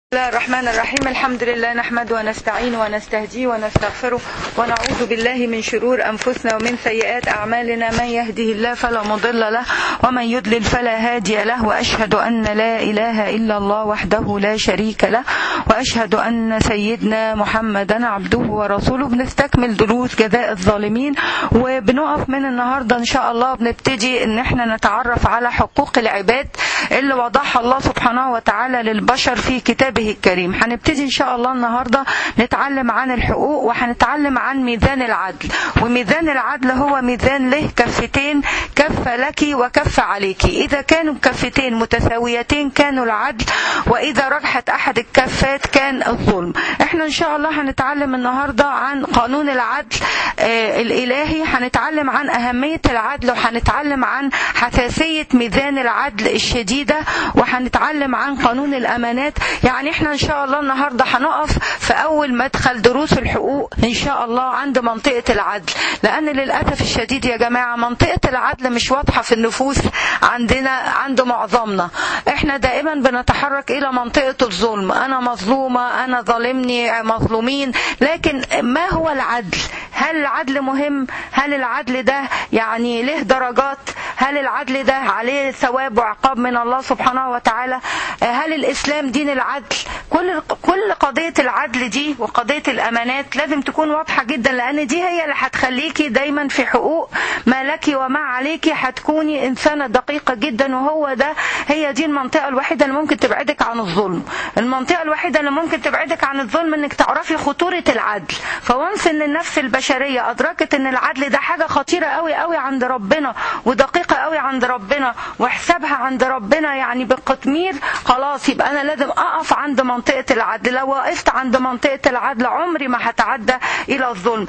بسم الله الرحمن الرحيم الحمد لله نحمد ونستعين ونستهديه ونستغفره ونعوذ بالله من شرور أنفسنا ومن سيئات أعمالنا من يهده الله فلا مضل له ومن يضلل فلا هادي له وأشهد أن لا إله إلا الله وحده لا شريك له وأشهد أن سيدنا محمدا عبده ورسوله بنستكمل دروس جزاء الظالمين وبنقف من النهاردة إن شاء الله بنبتدي إن احنا نتعرف على حقوق العباد اللي وضعها الله سبحانه وتعالى للبشر في كتابه الكريم هنبتدي ان شاء الله النهارده نتعلم عن الحقوق وهنتعلم عن ميزان العدل وميزان العدل هو ميزان له كفتين كفة لك وكفة عليك اذا كانوا الكفتين متساويتين كانوا العدل واذا رجحت احد الكفات كان الظلم احنا ان شاء الله هنتعلم النهارده عن قانون العدل آه الالهي هنتعلم عن اهمية العدل وهنتعلم عن حساسية ميزان العدل الشديدة وهنتعلم عن قانون الامانات يعني احنا ان شاء الله النهارده هنقف في اول مدخل دروس الحقوق ان شاء الله عند منطقه العدل لان للاسف الشديد يا جماعه منطقه العدل مش واضحه في النفوس عندنا عند معظمنا احنا دائما بنتحرك الى منطقه الظلم انا مظلومه انا ظالمني مظلومين لكن ما هو العدل هل العدل مهم هل العدل ده يعني له درجات هل العدل ده عليه ثواب وعقاب من الله سبحانه وتعالى هل الاسلام دين العدل كل كل قضيه العدل دي وقضيه الامانات لازم تكون واضحه جدا لان دي هي اللي هتخليكي دايما في حقوق ما لك وما عليك هتكوني انسانه دقيقه جدا وهو ده هي دي المنطقه الوحيده اللي ممكن تبعدك عن الظلم المنطقه الوحيده اللي ممكن تبعدك عن الظلم انك تعرفي خطوره العدل فونس ان النفس البشريه ادركت ان العدل ده حاجه خطيره قوي قوي عند ربنا ودقيقه قوي عند ربنا وحسابها عند ربنا يعني بالقطمير خلاص يبقى انا لازم اقف عند منطقه العدل لو وقفت عند منطقه العدل عمري ما هتعدى الى الظلم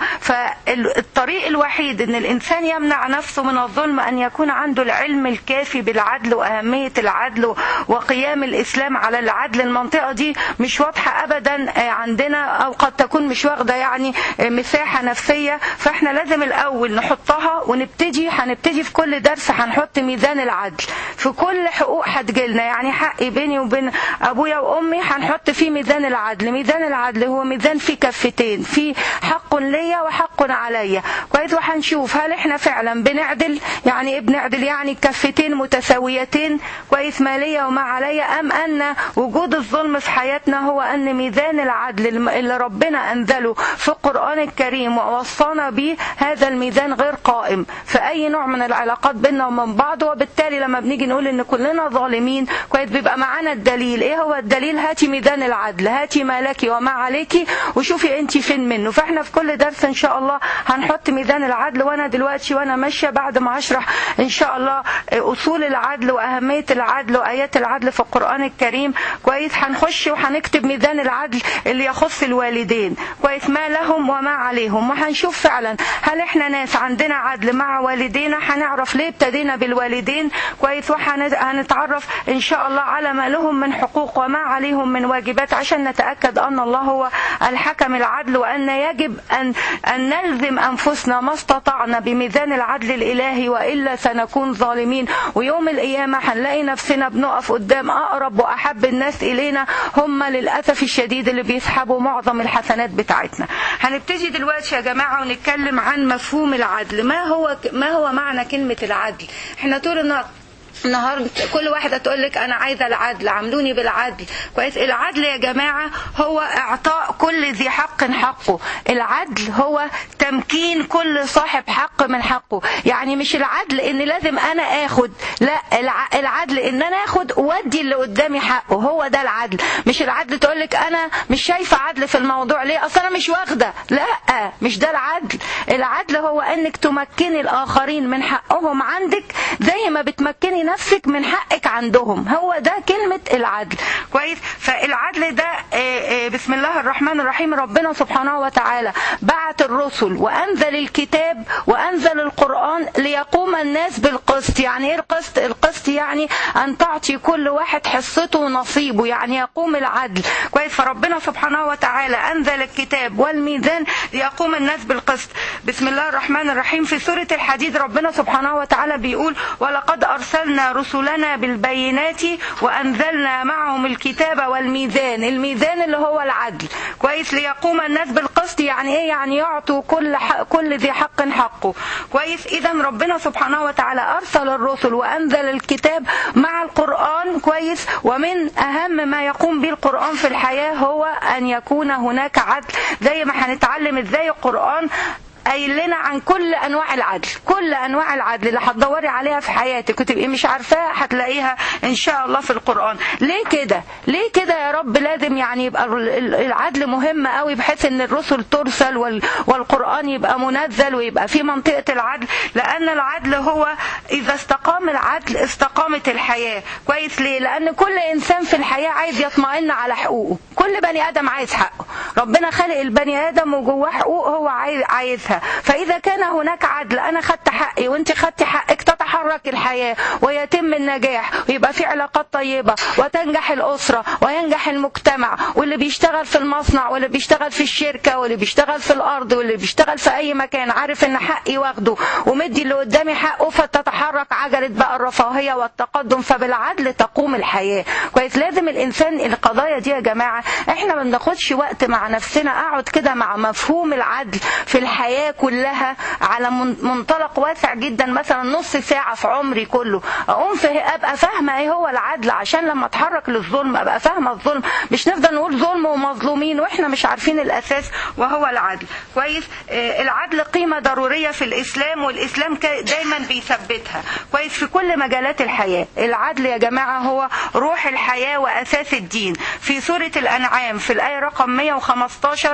فالطريق الوحيد ان الانسان يمنع نفسه من الظلم ان يكون عنده العلم الكافي بالعدل واهميه العدل وقيام الاسلام على العدل المنطقه دي مش واضحه ابدا عندنا او قد تكون مش واخده يعني مساحه نفسيه فاحنا لازم الاول نحطها ونبتدي هنبتدي في كل درس هنحط ميزان العدل في كل حقوق هتجيلنا يعني حقي بيني وبين ابويا وامي هنحط فيه ميزان العدل ميزان العدل هو ميزان فيه كفتين فيه حق ليا وحق عليا كويس وهنشوف هل احنا فعلا بنعدل يعني ايه بنعدل يعني كفتين متساويتين كويس ما ليا وما عليا ام ان وجود الظلم في حياتنا هو ان ميزان العدل اللي ربنا انزله في القران الكريم ووصانا به هذا الميزان غير قائم في اي نوع من العلاقات بيننا ومن بعض وبالتالي لما بنيجي نقول ان كلنا ظالمين كويس بيبقى معانا الدليل ايه هو الدليل هاتي ميزان العدل هاتي ما لك وما عليك وشوفي انت فين منه فاحنا في كل درس ان شاء الله هنحط ميزان العدل وانا دلوقتي وانا ماشيه بعد ما هشرح ان شاء الله اصول العدل واهميه العدل وايات العدل في القران الكريم كويس هنخش وهنكتب ميزان العدل اللي يخص الوالدين كويس ما لهم وما عليهم وهنشوف فعلا هل احنا ناس عندنا عدل مع والدينا هنعرف ليه ابتدينا بالوالدين كويس وهنتعرف ان شاء الله على ما لهم من حقوق وما عليهم من واجبات عشان نتأكد أن الله هو الحكم العدل وأن يجب أن, أن نلزم أنفسنا ما استطعنا بميزان العدل الإلهي وإلا سنكون ظالمين ويوم القيامة هنلاقي نفسنا بنقف قدام أقرب وأحب الناس إلينا هم للأسف الشديد اللي بيسحبوا معظم الحسنات بتاعتنا هنبتدي دلوقتي يا جماعة ونتكلم عن مفهوم العدل ما هو ما هو معنى كلمة العدل احنا طول النهار النهارده كل واحده تقول لك انا عايزه العدل عاملوني بالعدل كويس العدل يا جماعه هو اعطاء كل ذي حق حقه العدل هو تمكين كل صاحب حق من حقه يعني مش العدل ان لازم انا اخد لا العدل ان انا اخد وادي اللي قدامي حقه هو ده العدل مش العدل تقول لك انا مش شايفه عدل في الموضوع ليه اصل انا مش واخده لا مش ده العدل العدل هو انك تمكني الاخرين من حقهم عندك زي ما بتمكني نفسك من حقك عندهم هو ده كلمة العدل كويس فالعدل ده بسم الله الرحمن الرحيم ربنا سبحانه وتعالى بعت الرسل وأنزل الكتاب وأنزل القرآن ليقوم الناس بالقسط يعني ايه القسط القسط يعني أن تعطي كل واحد حصته ونصيبه يعني يقوم العدل كويس فربنا سبحانه وتعالى أنزل الكتاب والميزان ليقوم الناس بالقسط بسم الله الرحمن الرحيم في سورة الحديد ربنا سبحانه وتعالى بيقول ولقد أرسلنا أرسلنا رسلنا بالبينات وأنزلنا معهم الكتاب والميزان الميزان اللي هو العدل كويس ليقوم الناس بالقسط يعني ايه يعني يعطوا كل حق كل ذي حق حقه كويس اذا ربنا سبحانه وتعالى ارسل الرسل وانزل الكتاب مع القران كويس ومن اهم ما يقوم به القران في الحياه هو ان يكون هناك عدل زي ما هنتعلم ازاي القران قايل لنا عن كل انواع العدل كل انواع العدل اللي هتدوري عليها في حياتك وتبقي مش عارفاها هتلاقيها ان شاء الله في القران ليه كده ليه كده يا رب لازم يعني يبقى العدل مهم قوي بحيث ان الرسل ترسل وال... والقران يبقى منزل ويبقى في منطقه العدل لان العدل هو اذا استقام العدل استقامت الحياه كويس ليه لان كل انسان في الحياه عايز يطمئن على حقوقه كل بني ادم عايز حقه ربنا خلق البني ادم وجواه حقوق هو عايز عايزها فإذا كان هناك عدل أنا خدت حقي وأنت خدت حقك تتحرك الحياة ويتم النجاح ويبقى في علاقات طيبة وتنجح الأسرة وينجح المجتمع واللي بيشتغل في المصنع واللي بيشتغل في الشركة واللي بيشتغل في الأرض واللي بيشتغل في أي مكان عارف إن حقي واخده ومدي اللي قدامي حقه فتتحرك عجلة بقى الرفاهية والتقدم فبالعدل تقوم الحياة كويس لازم الإنسان القضايا دي يا جماعة إحنا ما بناخدش وقت مع نفسنا أقعد كده مع مفهوم العدل في الحياة كلها على منطلق واسع جدا مثلا نص ساعة في عمري كله أقوم في أبقى فاهمة إيه هو العدل عشان لما أتحرك للظلم أبقى فاهمة الظلم مش نفضل نقول ظلم ومظلومين وإحنا مش عارفين الأساس وهو العدل كويس آه العدل قيمة ضرورية في الإسلام والإسلام دايما بيثبتها كويس في كل مجالات الحياة العدل يا جماعة هو روح الحياة وأساس الدين في سورة الأنعام في الآية رقم 115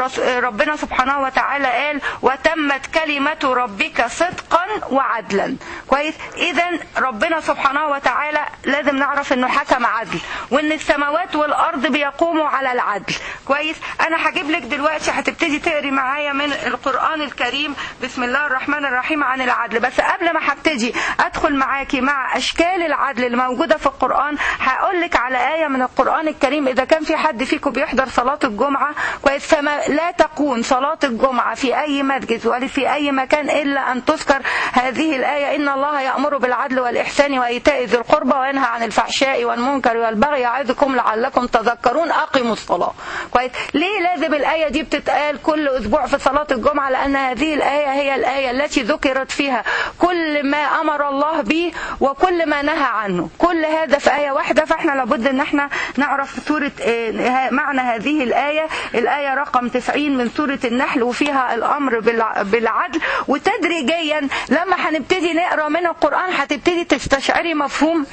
ربنا سبحانه وتعالى قال وتمت كلمة ربك صدقا وعدلا كويس اذا ربنا سبحانه وتعالى لازم نعرف انه حكم عدل وان السماوات والارض بيقوموا على العدل كويس انا هجيب لك دلوقتي هتبتدي تقري معايا من القران الكريم بسم الله الرحمن الرحيم عن العدل بس قبل ما هبتدي ادخل معاكي مع اشكال العدل اللي موجوده في القران هقول لك على ايه من القران الكريم اذا كان في حد فيكم بيحضر صلاه الجمعه كويس فما لا تكون صلاه الجمعه في اي مسجد ولا في أي مكان إلا أن تذكر هذه الآية إن الله يأمر بالعدل والإحسان وإيتاء ذي القربى وينهى عن الفحشاء والمنكر والبغي يعظكم لعلكم تذكرون أقيموا الصلاة كويس ليه لازم الآية دي بتتقال كل أسبوع في صلاة الجمعة لأن هذه الآية هي الآية التي ذكرت فيها كل ما أمر الله به وكل ما نهى عنه كل هذا في آية واحدة فإحنا لابد أن احنا نعرف سورة معنى هذه الآية الآية رقم 90 من سورة النحل وفيها الأمر بالعدل وتدريجيا لما هنبتدي نقرا من القران هتبتدي تستشعري مفهوم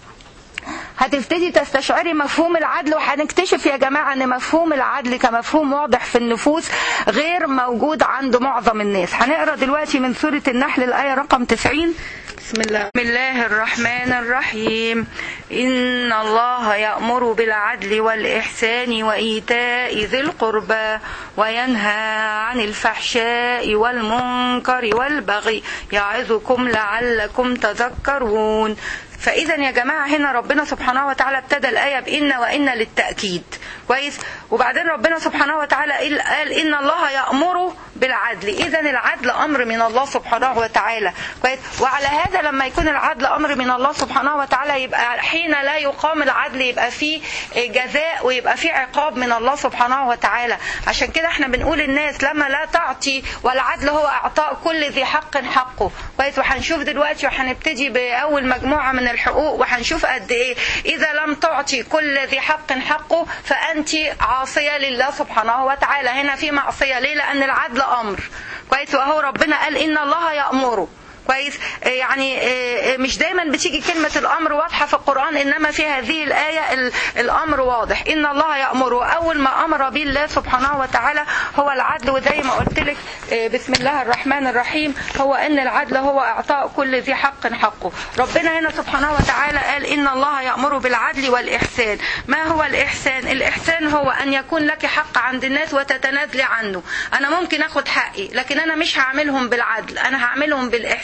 هتبتدي تستشعري مفهوم العدل وهنكتشف يا جماعة ان مفهوم العدل كمفهوم واضح في النفوس غير موجود عند معظم الناس هنقرا دلوقتي من سورة النحل الآية رقم 90 بسم الله بسم الله الرحمن الرحيم إن الله يأمر بالعدل والإحسان وإيتاء ذي القربى وينهى عن الفحشاء والمنكر والبغي يعظكم لعلكم تذكرون فإذا يا جماعة هنا ربنا سبحانه وتعالى ابتدى الآية بإن وإن للتأكيد كويس وبعدين ربنا سبحانه وتعالى قال إن الله يأمر بالعدل إذا العدل أمر من الله سبحانه وتعالى كويس وعلى هذا لما يكون العدل أمر من الله سبحانه وتعالى يبقى حين لا يقام العدل يبقى فيه جزاء ويبقى فيه عقاب من الله سبحانه وتعالى عشان كده احنا بنقول الناس لما لا تعطي والعدل هو إعطاء كل ذي حق حقه كويس وهنشوف دلوقتي وهنبتدي بأول مجموعة من الحقوق وهنشوف قد إيه إذا لم تعطي كل ذي حق حقه فأنت عاصية لله سبحانه وتعالى هنا في معصية ليه لأن العدل أمر كويس وهو ربنا قال إن الله يأمره كويس يعني مش دايما بتيجي كلمة الأمر واضحة في القرآن إنما في هذه الآية الأمر واضح إن الله يأمر وأول ما أمر به الله سبحانه وتعالى هو العدل وزي ما قلت لك بسم الله الرحمن الرحيم هو إن العدل هو إعطاء كل ذي حق حقه ربنا هنا سبحانه وتعالى قال إن الله يأمر بالعدل والإحسان ما هو الإحسان الإحسان هو أن يكون لك حق عند الناس وتتنازلي عنه أنا ممكن أخد حقي لكن أنا مش هعملهم بالعدل أنا هعملهم بالإحسان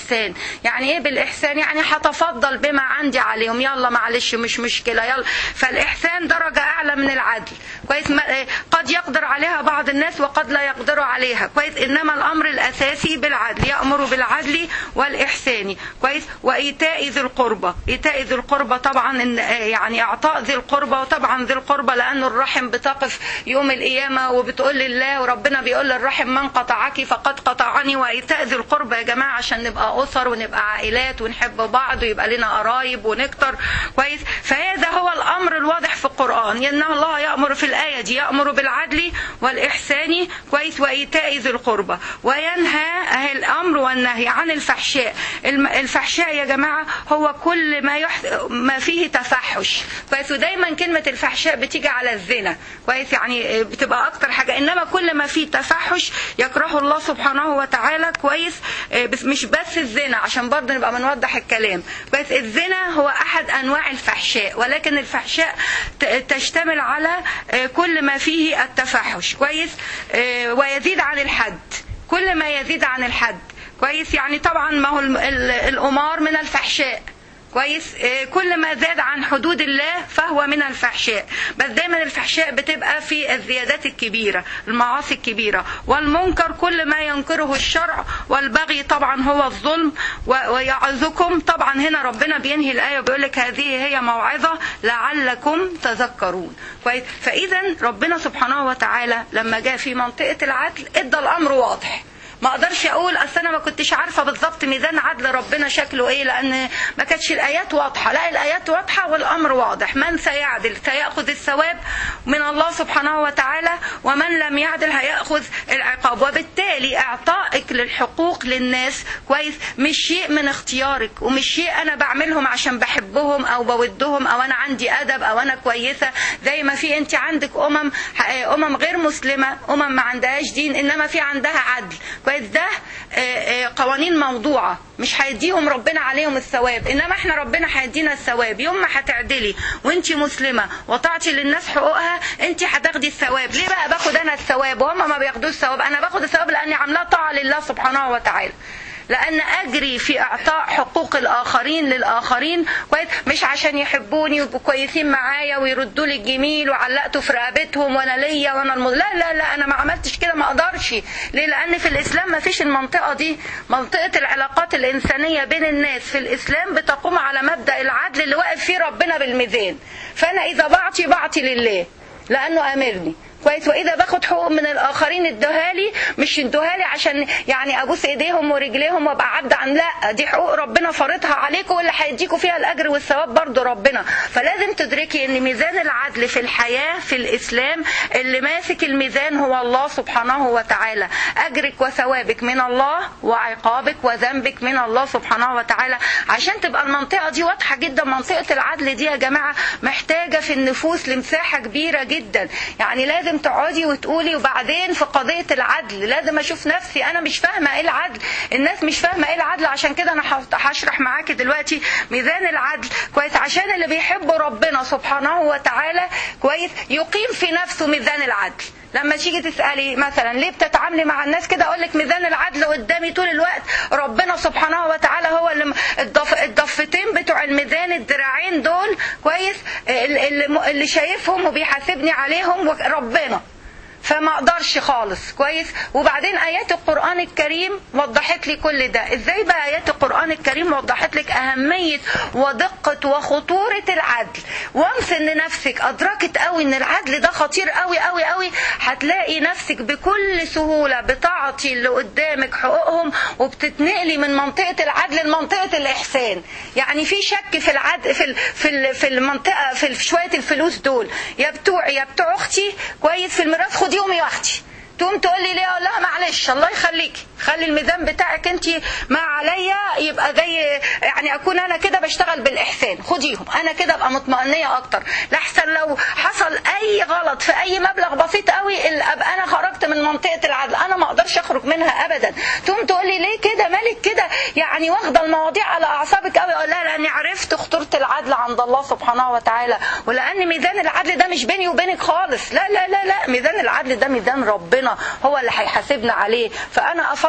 بالاحسان يعني ايه بالاحسان يعني هتفضل بما عندي عليهم يلا معلش مش مشكله يلا فالاحسان درجه اعلى من العدل كويس ما- إيه، قد يقدر عليها بعض الناس وقد لا يقدروا عليها كويس انما الامر الاساسي بالعدل يامر بالعدل والاحسان كويس وايتاء ذي القربى ايتاء ذي القربى طبعا إن- آه، يعني اعطاء ذي القربى وطبعا ذي القربى لانه الرحم بتقف يوم القيامه وبتقول لله وربنا بيقول للرحم من قطعك فقد قطعني وايتاء ذي القربى يا جماعه عشان نبقى اسر ونبقى عائلات ونحب بعض ويبقى لنا قرايب ونكتر كويس فهذا هو الامر الواضح في القران ان الله يامر في الايه دي يامر بالعدل والاحسان كويس وايتاء ذي القربى وينهى أهل الامر والنهي عن الفحشاء الم- الفحشاء يا جماعه هو كل ما يح... ما فيه تفحش كويس ودايما كلمه الفحشاء بتيجي على الزنا كويس يعني بتبقى اكتر حاجه انما كل ما فيه تفحش يكرهه الله سبحانه وتعالى كويس آه، بس مش بس الزنا عشان برضه نبقى بنوضح الكلام كويس الزنا هو احد انواع الفحشاء ولكن الفحشاء ت- تشتمل على آه، كل ما فيه التفحش كويس آه، ويزيد عن الحد كل ما يزيد عن الحد كويس يعني طبعا ما هو الم- ال- الامار من الفحشاء كويس آه، كل ما زاد عن حدود الله فهو من الفحشاء بس دايما الفحشاء بتبقى في الزيادات الكبيرة المعاصي الكبيرة والمنكر كل ما ينكره الشرع والبغي طبعا هو الظلم و- ويعظكم طبعا هنا ربنا بينهي الآية وبيقول لك هذه هي موعظة لعلكم تذكرون كويس فإذا ربنا سبحانه وتعالى لما جاء في منطقة العدل ادى الأمر واضح ما اقدرش اقول اصل انا ما كنتش عارفه بالظبط ميزان عدل ربنا شكله ايه لان ما كانتش الايات واضحه لا الايات واضحه والامر واضح من سيعدل سياخذ الثواب من الله سبحانه وتعالى ومن لم يعدل هياخذ العقاب وبالتالي اعطائك للحقوق للناس كويس مش شيء من اختيارك ومش شيء انا بعملهم عشان بحبهم او بودهم او انا عندي ادب او انا كويسه زي ما في انت عندك امم امم غير مسلمه امم ما عندهاش دين انما في عندها عدل كويس ده آه، آه، قوانين موضوعه مش هيديهم ربنا عليهم الثواب انما احنا ربنا هيدينا الثواب يوم ما هتعدلي وانت مسلمه وتعطي للناس حقوقها انت هتاخدي الثواب ليه بقى باخد انا الثواب وهم ما بياخدوش الثواب انا باخد الثواب لاني عاملاه طاعه لله سبحانه وتعالى لان اجري في اعطاء حقوق الاخرين للاخرين كويس مش عشان يحبوني ويبقوا كويسين معايا ويردوا لي الجميل وعلقته في رقبتهم وانا ليا وانا الم... لا لا لا انا ما عملتش كده ما اقدرش ليه لان في الاسلام ما فيش المنطقه دي منطقه العلاقات الانسانيه بين الناس في الاسلام بتقوم على مبدا العدل اللي واقف فيه ربنا بالميزان فانا اذا بعطي بعطي لله لانه امرني كويس واذا باخد حقوق من الاخرين ادوها لي مش ادوها لي عشان يعني ابوس ايديهم ورجليهم وابقى عبد عن لا دي حقوق ربنا فرضها عليكم واللي هيديكوا فيها الاجر والثواب برضه ربنا فلازم تدركي ان ميزان العدل في الحياه في الاسلام اللي ماسك الميزان هو الله سبحانه وتعالى اجرك وثوابك من الله وعقابك وذنبك من الله سبحانه وتعالى عشان تبقى المنطقه دي واضحه جدا منطقه العدل دي يا جماعه محتاجه في النفوس لمساحه كبيره جدا يعني لازم تقعدي وتقولي وبعدين في قضيه العدل لازم اشوف نفسي انا مش فاهمه ايه العدل الناس مش فاهمه ايه العدل عشان كده انا هشرح- هشرح معاكي دلوقتي ميزان العدل كويس عشان اللي بيحب ربنا سبحانه وتعالى كويس يقيم في نفسه ميزان العدل لما تيجي تسالي مثلا ليه بتتعاملي مع الناس كده اقول لك ميزان العدل قدامي طول الوقت ربنا سبحانه وتعالى هو اللي م- الضف الضفتين بتوع الميزان الدراعين دول كويس اللي, اللي- اللي شايفهم وبيحاسبني عليهم ربنا فما اقدرش خالص كويس وبعدين ايات القران الكريم وضحت لي كل ده ازاي بقى ايات القران الكريم وضحت لك اهميه ودقه وخطوره العدل وانس ان نفسك ادركت قوي ان العدل ده خطير قوي قوي قوي هتلاقي نفسك بكل سهوله بتعطي اللي قدامك حقوقهم وبتتنقلي من منطقه العدل لمنطقه الاحسان يعني في شك في العدل في ال- في ال- في المنطقه في ال- شويه الفلوس دول يا بتوعي يا بتوع اختي كويس في الميراث خديهم يا اختي تقوم تقول لي ليه اقول لها معلش الله يخليكي خلي الميزان بتاعك انت ما عليا يبقى زي يعني اكون انا كده بشتغل بالاحسان خديهم انا كده ابقى مطمئنيه اكتر لحسن لو حصل اي غلط في اي مبلغ بسيط قوي ال- ابقى انا خرجت من منطقه العدل انا ما اقدرش اخرج منها ابدا تقوم تقول لي ليه كده مالك كده يعني واخده المواضيع على اعصابك قوي اقول لها لاني عرفت خطوره العدل عند الله سبحانه وتعالى ولان ميزان العدل ده مش بيني وبينك خالص لا لا لا لا ميزان العدل ده ميزان ربنا هو اللي هيحاسبنا عليه فانا افضل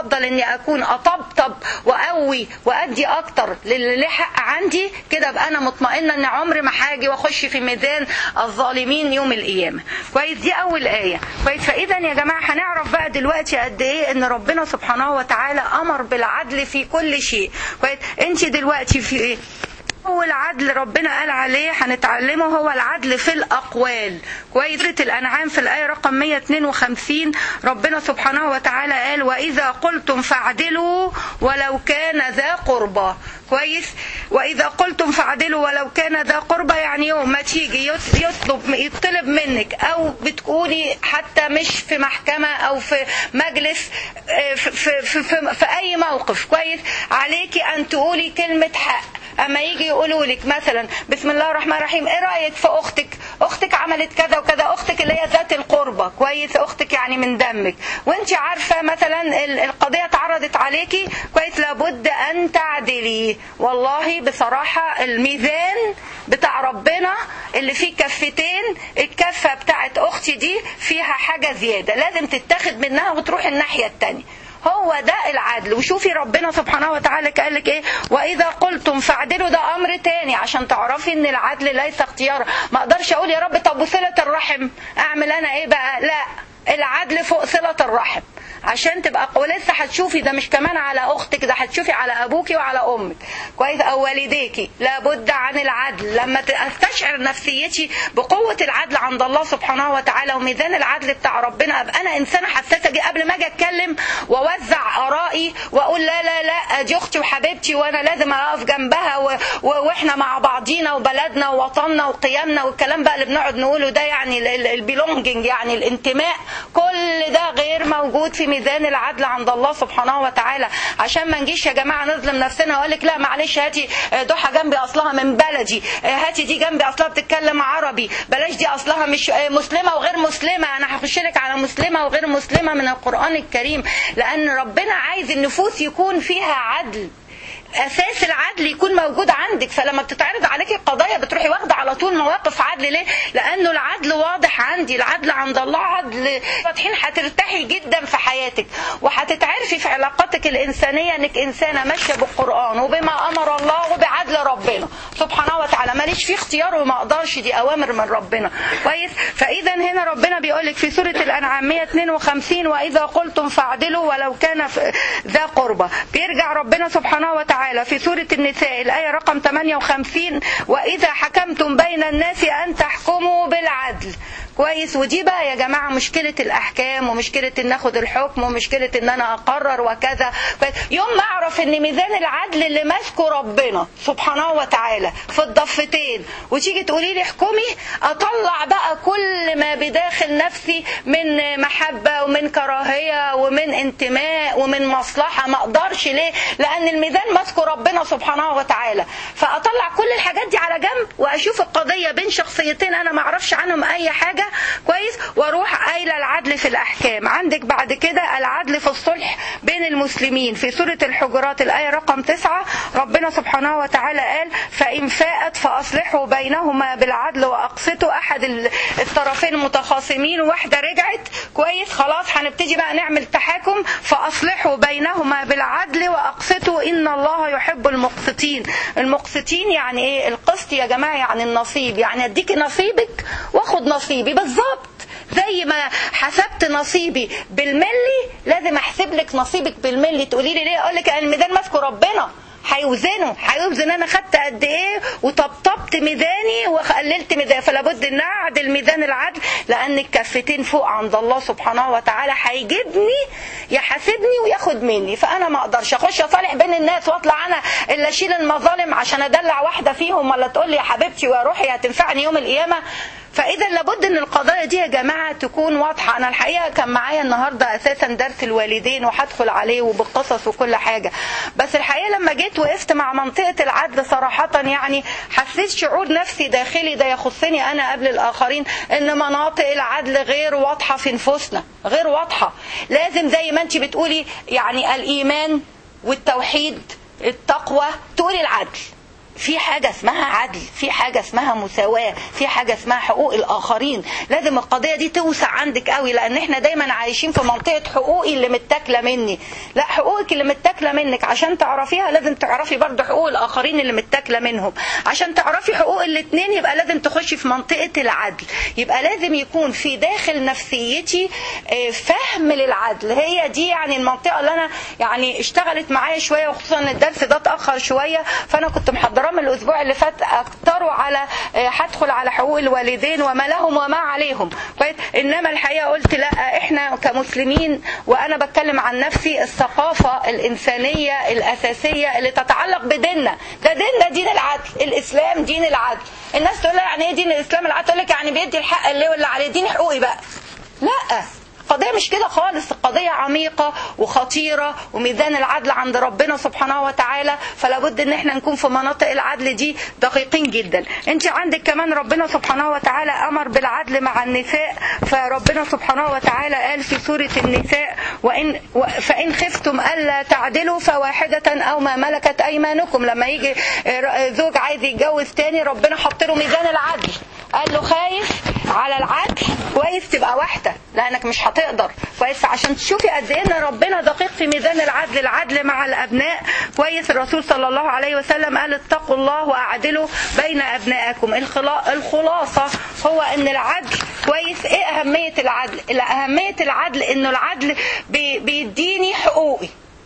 افضل اني اكون اطبطب واقوي وادي اكتر للي ليه حق عندي كده ابقى انا مطمئنه ان عمري ما هاجي واخش في ميزان الظالمين يوم القيامه كويس دي اول ايه كويس فاذا يا جماعه هنعرف بقى دلوقتي قد ايه ان ربنا سبحانه وتعالى امر بالعدل في كل شيء كويس انت دلوقتي في ايه أول عدل ربنا قال عليه هنتعلمه هو العدل في الأقوال كويس سورة الأنعام في الآية رقم 152 ربنا سبحانه وتعالى قال وإذا قلتم فاعدلوا ولو كان ذا قربى كويس وإذا قلتم فاعدلوا ولو كان ذا قربى يعني يوم ما تيجي يطلب يطلب منك أو بتقولي حتى مش في محكمة أو في مجلس في, في, في, في, في أي موقف كويس عليكي أن تقولي كلمة حق اما يجي يقولوا لك مثلا بسم الله الرحمن الرحيم ايه رايك في اختك اختك عملت كذا وكذا اختك اللي هي ذات القربة كويس اختك يعني من دمك وانت عارفه مثلا القضيه اتعرضت عليكي كويس لابد ان تعدلي والله بصراحه الميزان بتاع ربنا اللي فيه كفتين الكفه بتاعت اختي دي فيها حاجه زياده لازم تتاخد منها وتروح الناحيه الثانيه هو ده العدل وشوفي ربنا سبحانه وتعالى قال لك ايه واذا قلتم فاعدلوا ده امر تاني عشان تعرفي ان العدل ليس اختيار ما اقدرش اقول يا رب طب وصله الرحم اعمل انا ايه بقى لا العدل فوق صله الرحم عشان تبقى ولسه هتشوفي ده مش كمان على اختك ده هتشوفي على ابوكي وعلى امك كويس او والديكي لابد عن العدل لما استشعر نفسيتي بقوه العدل عند الله سبحانه وتعالى وميزان العدل بتاع ربنا ابقى انا انسانه حساسه جي قبل ما اجي اتكلم واوزع ارائي واقول لا لا لا دي اختي وحبيبتي وانا لازم اقف جنبها و... و... واحنا مع بعضينا وبلدنا ووطننا وقيمنا والكلام بقى اللي بنقعد نقوله ده يعني البيلونجنج يعني الانتماء كل ده غير موجود في ميزان العدل عند الله سبحانه وتعالى عشان ما نجيش يا جماعه نظلم نفسنا واقول لك لا معلش هاتي ضحى جنبي اصلها من بلدي هاتي دي جنبي اصلها بتتكلم عربي بلاش دي اصلها مش مسلمه وغير مسلمه انا هخش لك على مسلمه وغير مسلمه من القران الكريم لان ربنا عايز النفوس يكون فيها عدل اساس العدل يكون موجود عندك فلما بتتعرض عليك القضايا بتروحي واخده على طول مواقف عدل ليه لانه العدل واضح عندي العدل عند الله عدل واضحين هترتاحي جدا في حياتك وهتتعرفي في علاقاتك الانسانيه انك انسانه ماشيه بالقران وبما امر الله وبعدل ربنا سبحانه وتعالى ماليش فيه اختيار وما اقدرش دي اوامر من ربنا كويس فاذا هنا ربنا بيقول لك في سوره الانعام 152 واذا قلتم فاعدلوا ولو كان ذا قربى بيرجع ربنا سبحانه وتعالى تعالى في سورة النساء الآية رقم 58 وإذا حكمتم بين الناس أن تحكموا بالعدل كويس ودي بقى يا جماعة مشكلة الأحكام ومشكلة إن ناخد الحكم ومشكلة إن أنا أقرر وكذا يوم ما أعرف إن ميزان العدل اللي ماسكه ربنا سبحانه وتعالى في الضفتين وتيجي تقولي لي احكمي أطلع بقى كل ما بداخل نفسي من محبة ومن كراهية ومن انتماء ومن مصلحة ما أقدرش ليه لأن الميزان ماسكه ربنا سبحانه وتعالى فأطلع كل الحاجات دي على جنب وأشوف القضية بين شخصيتين أنا ما أعرفش عنهم أي حاجة كويس واروح قايله العدل في الاحكام عندك بعد كده العدل في الصلح بين المسلمين في سوره الحجرات الايه رقم تسعة ربنا سبحانه وتعالى قال فان فاءت فاصلحوا بينهما بالعدل واقسطوا احد الطرفين متخاصمين واحده رجعت كويس خلاص هنبتدي بقى نعمل تحاكم فاصلحوا بينهما بالعدل واقسطوا ان الله يحب المقسطين المقسطين يعني ايه القسط يا جماعه يعني النصيب يعني اديكي نصيبك واخد نصيبي بالظبط زي ما حسبت نصيبي بالملي لازم احسب لك نصيبك بالملي تقولي لي ليه اقول لك الميزان ماسكه ربنا هيوزنه هيوزن انا خدت قد ايه وطبطبت ميزاني وقللت ميزاني فلا بد ان اعدل ميزان العدل لان الكفتين فوق عند الله سبحانه وتعالى هيجيبني يحاسبني وياخد مني فانا ما اقدرش اخش اصالح بين الناس واطلع انا اللي اشيل المظالم عشان ادلع واحده فيهم ولا تقول لي يا حبيبتي ويا روحي هتنفعني يوم القيامه فاذا لابد ان القضايا دي يا جماعه تكون واضحه انا الحقيقه كان معايا النهارده اساسا درس الوالدين وهدخل عليه وبالقصص وكل حاجه بس الحقيقه لما جيت وقفت مع منطقه العدل صراحه يعني حسيت شعور نفسي داخلي ده يخصني انا قبل الاخرين ان مناطق العدل غير واضحه في نفوسنا غير واضحه لازم زي ما انت بتقولي يعني الايمان والتوحيد التقوى تقولي العدل في حاجة اسمها عدل في حاجة اسمها مساواة في حاجة اسمها حقوق الآخرين لازم القضية دي توسع عندك قوي لأن احنا دايما عايشين في منطقة حقوقي اللي متاكلة مني لا حقوقك اللي متاكلة منك عشان تعرفيها لازم تعرفي برضه حقوق الآخرين اللي متاكلة منهم عشان تعرفي حقوق الاتنين يبقى لازم تخشي في منطقة العدل يبقى لازم يكون في داخل نفسيتي فهم للعدل هي دي يعني المنطقة اللي أنا يعني اشتغلت معايا شوية وخصوصا ان الدرس ده اتأخر شوية فأنا كنت محضراه من الأسبوع اللي فات أكتروا على هدخل على حقوق الوالدين وما لهم وما عليهم كويس إنما الحقيقة قلت لا إحنا كمسلمين وأنا بتكلم عن نفسي الثقافة الإنسانية الأساسية اللي تتعلق بديننا ده ديننا دين العدل الإسلام دين العدل الناس تقول لها يعني ايه دين الإسلام العدل تقول لك يعني بيدي الحق اللي واللي عليه دين حقوقي بقى لا القضية مش كده خالص القضية عميقة وخطيرة وميزان العدل عند ربنا سبحانه وتعالى فلا بد ان احنا نكون في مناطق العدل دي دقيقين جدا انت عندك كمان ربنا سبحانه وتعالى امر بالعدل مع النساء فربنا سبحانه وتعالى قال في سورة النساء وإن فإن خفتم ألا تعدلوا فواحدة أو ما ملكت أيمانكم لما يجي زوج عايز يتجوز تاني ربنا حط له ميزان العدل قال له خايف على العدل كويس تبقى واحدة لأنك مش هتقدر كويس عشان تشوفي قد ايه ان ربنا دقيق في ميزان العدل العدل مع الابناء كويس الرسول صلى الله عليه وسلم قال اتقوا الله واعدلوا بين ابنائكم الخلاصة هو ان العدل كويس ايه اهمية العدل اهمية العدل انه العدل بيديني حقوقي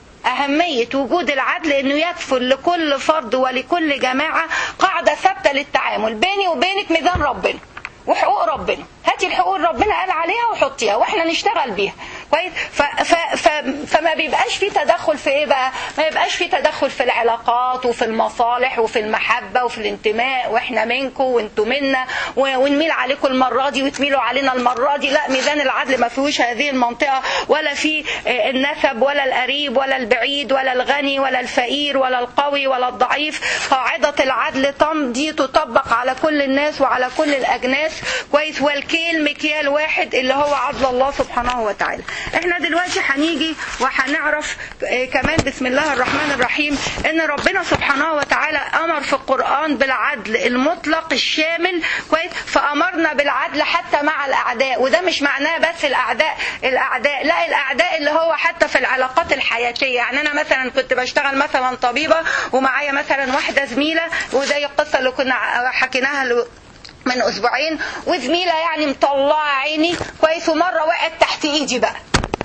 أهمية وجود العدل أنه يكفل لكل فرد ولكل جماعة قاعدة ثابتة للتعامل بيني وبينك ميزان ربنا وحقوق ربنا هاتي الحقوق اللي ربنا قال عليها وحطيها واحنا نشتغل بيها كويس ف ف ف فما بيبقاش في تدخل في ايه بقى ما يبقاش في تدخل في العلاقات وفي المصالح وفي المحبه وفي الانتماء واحنا منكم وانتوا منا ونميل عليكم المره دي وتميلوا علينا المره دي لا ميزان العدل ما فيهوش هذه المنطقه ولا في النسب ولا القريب ولا البعيد ولا الغني ولا الفقير ولا القوي ولا الضعيف قاعده العدل تمضي تطبق على كل الناس وعلى كل الاجناس كويس والكيل مكيال واحد اللي هو عدل الله سبحانه وتعالى احنا دلوقتي هنيجي وهنعرف كمان بسم الله الرحمن الرحيم ان ربنا سبحانه وتعالى امر في القرآن بالعدل المطلق الشامل كويس فامرنا بالعدل حتى مع الاعداء وده مش معناه بس الاعداء الاعداء لا الاعداء اللي هو حتى في العلاقات الحياتيه يعني انا مثلا كنت بشتغل مثلا طبيبه ومعايا مثلا واحده زميله وزي القصه اللي كنا حكيناها من اسبوعين وزميله يعني مطلعه عيني كويس ومره وقعت تحت ايدي بقى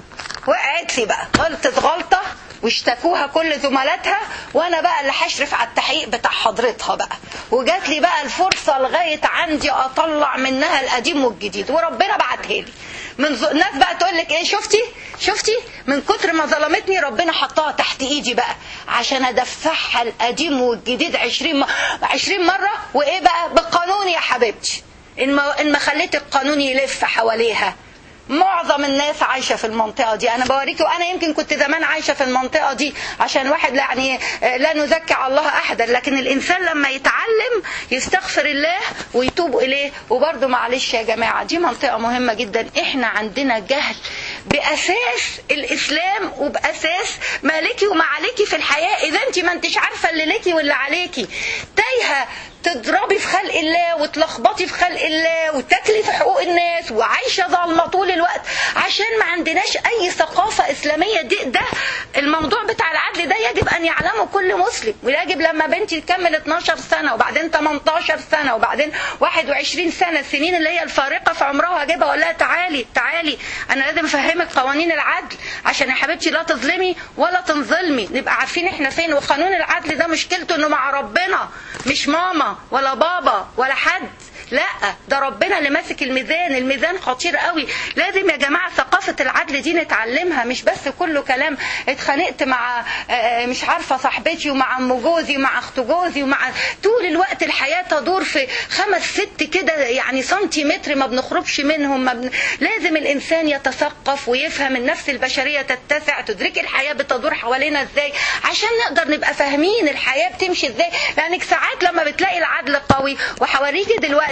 وقعت لي بقى غلطت غلطه واشتكوها كل زملاتها وانا بقى اللي هشرف على التحقيق بتاع حضرتها بقى وجات لي بقى الفرصه لغايه عندي اطلع منها القديم والجديد وربنا بعتها لي من ز... الناس بقى تقول لك ايه شفتي شفتي من كتر ما ظلمتني ربنا حطها تحت ايدي بقى عشان ادفعها القديم والجديد 20 م... 20 مره وايه بقى بالقانون يا حبيبتي ان ما ان ما خليت القانون يلف حواليها معظم الناس عايشه في المنطقه دي انا بوريكي وانا يمكن كنت زمان عايشه في المنطقه دي عشان واحد يعني لا نزكي على الله احدا لكن الانسان لما يتعلم يستغفر الله ويتوب اليه وبرده معلش يا جماعه دي منطقه مهمه جدا احنا عندنا جهل باساس الاسلام وباساس ما ليكي وما عليكي في الحياه اذا انت ما انتش عارفه اللي ليكي واللي عليكي تايهه تضربي في خلق الله وتلخبطي في خلق الله وتاكلي في حقوق الناس وعايشه ظالمه طول الوقت عشان ما عندناش اي ثقافه اسلاميه دي ده الموضوع بتاع العدل ده يجب ان يعلمه كل مسلم ويجب لما بنتي تكمل 12 سنه وبعدين 18 سنه وبعدين 21 سنه السنين اللي هي الفارقه في عمرها اجيبها اقول لها تعالي تعالي انا لازم افهمك قوانين العدل عشان يا حبيبتي لا تظلمي ولا تنظلمي نبقى عارفين احنا فين وقانون العدل ده مشكلته انه مع ربنا مش ماما ولا بابا ولا حد لا ده ربنا اللي ماسك الميزان الميزان خطير قوي لازم يا جماعة ثقافة العدل دي نتعلمها مش بس كله كلام اتخانقت مع مش عارفة صاحبتي ومع ام جوزي ومع اخت جوزي ومع طول الوقت الحياة تدور في خمس ست كده يعني سنتيمتر ما بنخرجش منهم ما بن... لازم الانسان يتثقف ويفهم النفس البشرية تتسع تدركي الحياة بتدور حوالينا ازاي عشان نقدر نبقى فاهمين الحياة بتمشي ازاي لانك ساعات لما بتلاقي العدل قوي وحوريكي دلوقتي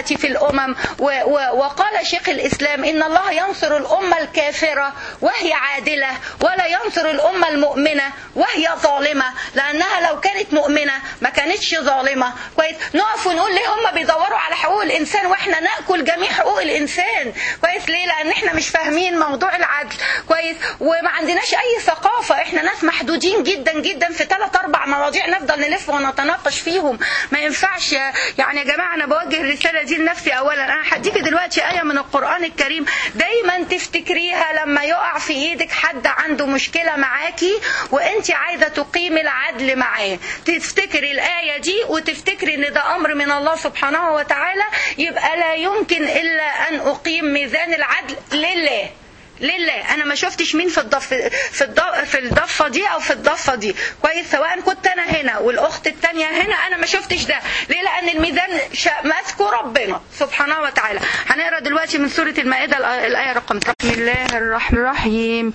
دلوقتي في الامم و و وقال شيخ الاسلام ان الله ينصر الامه الكافره وهي عادله ولا ينصر الامه المؤمنه وهي ظالمه لانها لو كانت مؤمنه ما كانتش ظالمه كويس نقف ونقول ليه هم بيدوروا على حقوق الانسان واحنا ناكل جميع حقوق الانسان كويس ليه لان احنا مش فاهمين موضوع العدل كويس وما عندناش اي ثقافه احنا ناس محدودين جدا جدا في ثلاث اربع مواضيع نفضل نلف ونتناقش فيهم ما ينفعش يا- يعني يا جماعه انا بوجه الرساله دي لنفسي اولا انا هديكي دلوقتي ايه من القران الكريم دايما تفتكريها لما يقع في ايدك حد عنده مشكله معاكي وانت عايزه تقيمي العدل معاه تفتكري الايه دي وتفتكري ان ده امر من الله سبحانه وتعالى يبقى لا يمكن الا ان اقيم ميزان العدل لله لله انا ما شفتش مين في الضف في الضف في الضفه دي او في الضفه دي كويس سواء كنت انا هنا والاخت التانية هنا انا ما شفتش ده ليه لان الميزان شا- ماسكه ربنا سبحانه وتعالى هنقرا دلوقتي من سوره المائده الآ- الايه رقم بسم الله الرحمن الرحيم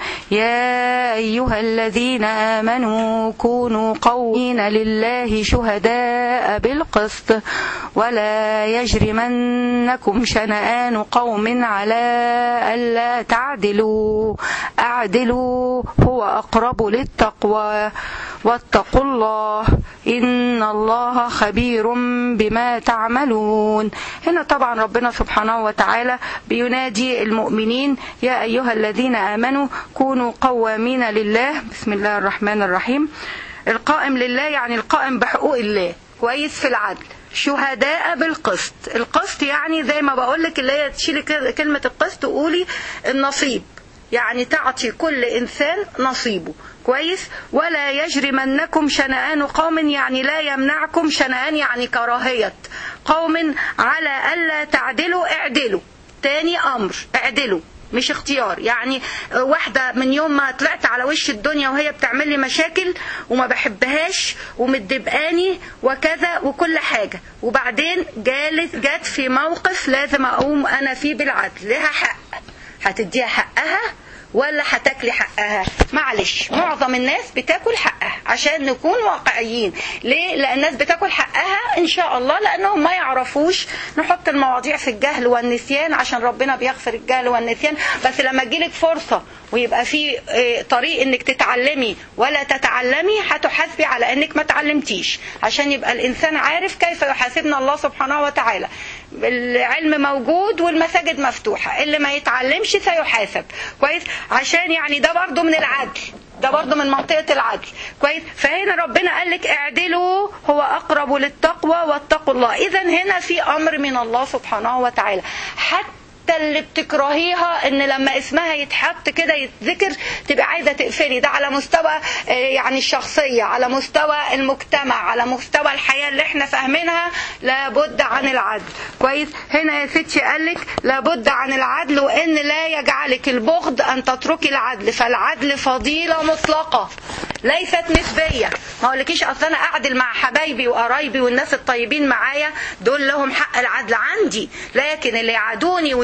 يا ايها الذين امنوا كونوا قومين لله شهداء بالقسط ولا يجرمنكم شنآن قوم على ألا تعدلوا أعدلوا هو أقرب للتقوى واتقوا الله إن الله خبير بما تعملون هنا طبعا ربنا سبحانه وتعالى بينادي المؤمنين يا أيها الذين آمنوا كونوا قوامين لله بسم الله الرحمن الرحيم القائم لله يعني القائم بحقوق الله كويس في العدل شهداء بالقسط القسط يعني زي ما بقولك اللي هي تشيلي ك- كلمة القسط وقولي النصيب يعني تعطي كل إنسان نصيبه كويس ولا يجرمنكم شنآن قوم يعني لا يمنعكم شنآن يعني كراهية قوم على ألا تعدلوا اعدلوا تاني أمر اعدلوا مش اختيار يعني واحدة من يوم ما طلعت على وش الدنيا وهي بتعمل لي مشاكل وما بحبهاش ومتدبقاني وكذا وكل حاجة وبعدين جالت جت في موقف لازم أقوم أنا فيه بالعدل لها حق هتديها حقها ولا هتاكلي حقها معلش معظم الناس بتاكل حقها عشان نكون واقعيين ليه لان الناس بتاكل حقها ان شاء الله لانهم ما يعرفوش نحط المواضيع في الجهل والنسيان عشان ربنا بيغفر الجهل والنسيان بس لما تجيلك فرصه ويبقى في آه، طريق انك تتعلمي ولا تتعلمي هتحاسبي على انك ما تعلمتيش عشان يبقى الانسان عارف كيف يحاسبنا الله سبحانه وتعالى العلم موجود والمساجد مفتوحة اللي ما يتعلمش سيحاسب كويس عشان يعني ده برضو من العدل ده برضو من منطقة العدل كويس فهنا ربنا قال لك اعدلوا هو أقرب للتقوى واتقوا الله إذا هنا في أمر من الله سبحانه وتعالى حتى اللي بتكرهيها ان لما اسمها يتحط كده يتذكر تبقى عايزه تقفلي ده على مستوى آه، يعني الشخصيه على مستوى المجتمع على مستوى الحياه اللي احنا فاهمينها لابد عن العدل كويس هنا يا ستي قالك لابد عن العدل وان لا يجعلك البغض ان تتركي العدل فالعدل فضيله مطلقه ليست نسبيه ما اقولكيش اصل انا اعدل مع حبايبي وقرايبي والناس الطيبين معايا دول لهم حق العدل عندي لكن اللي يعادوني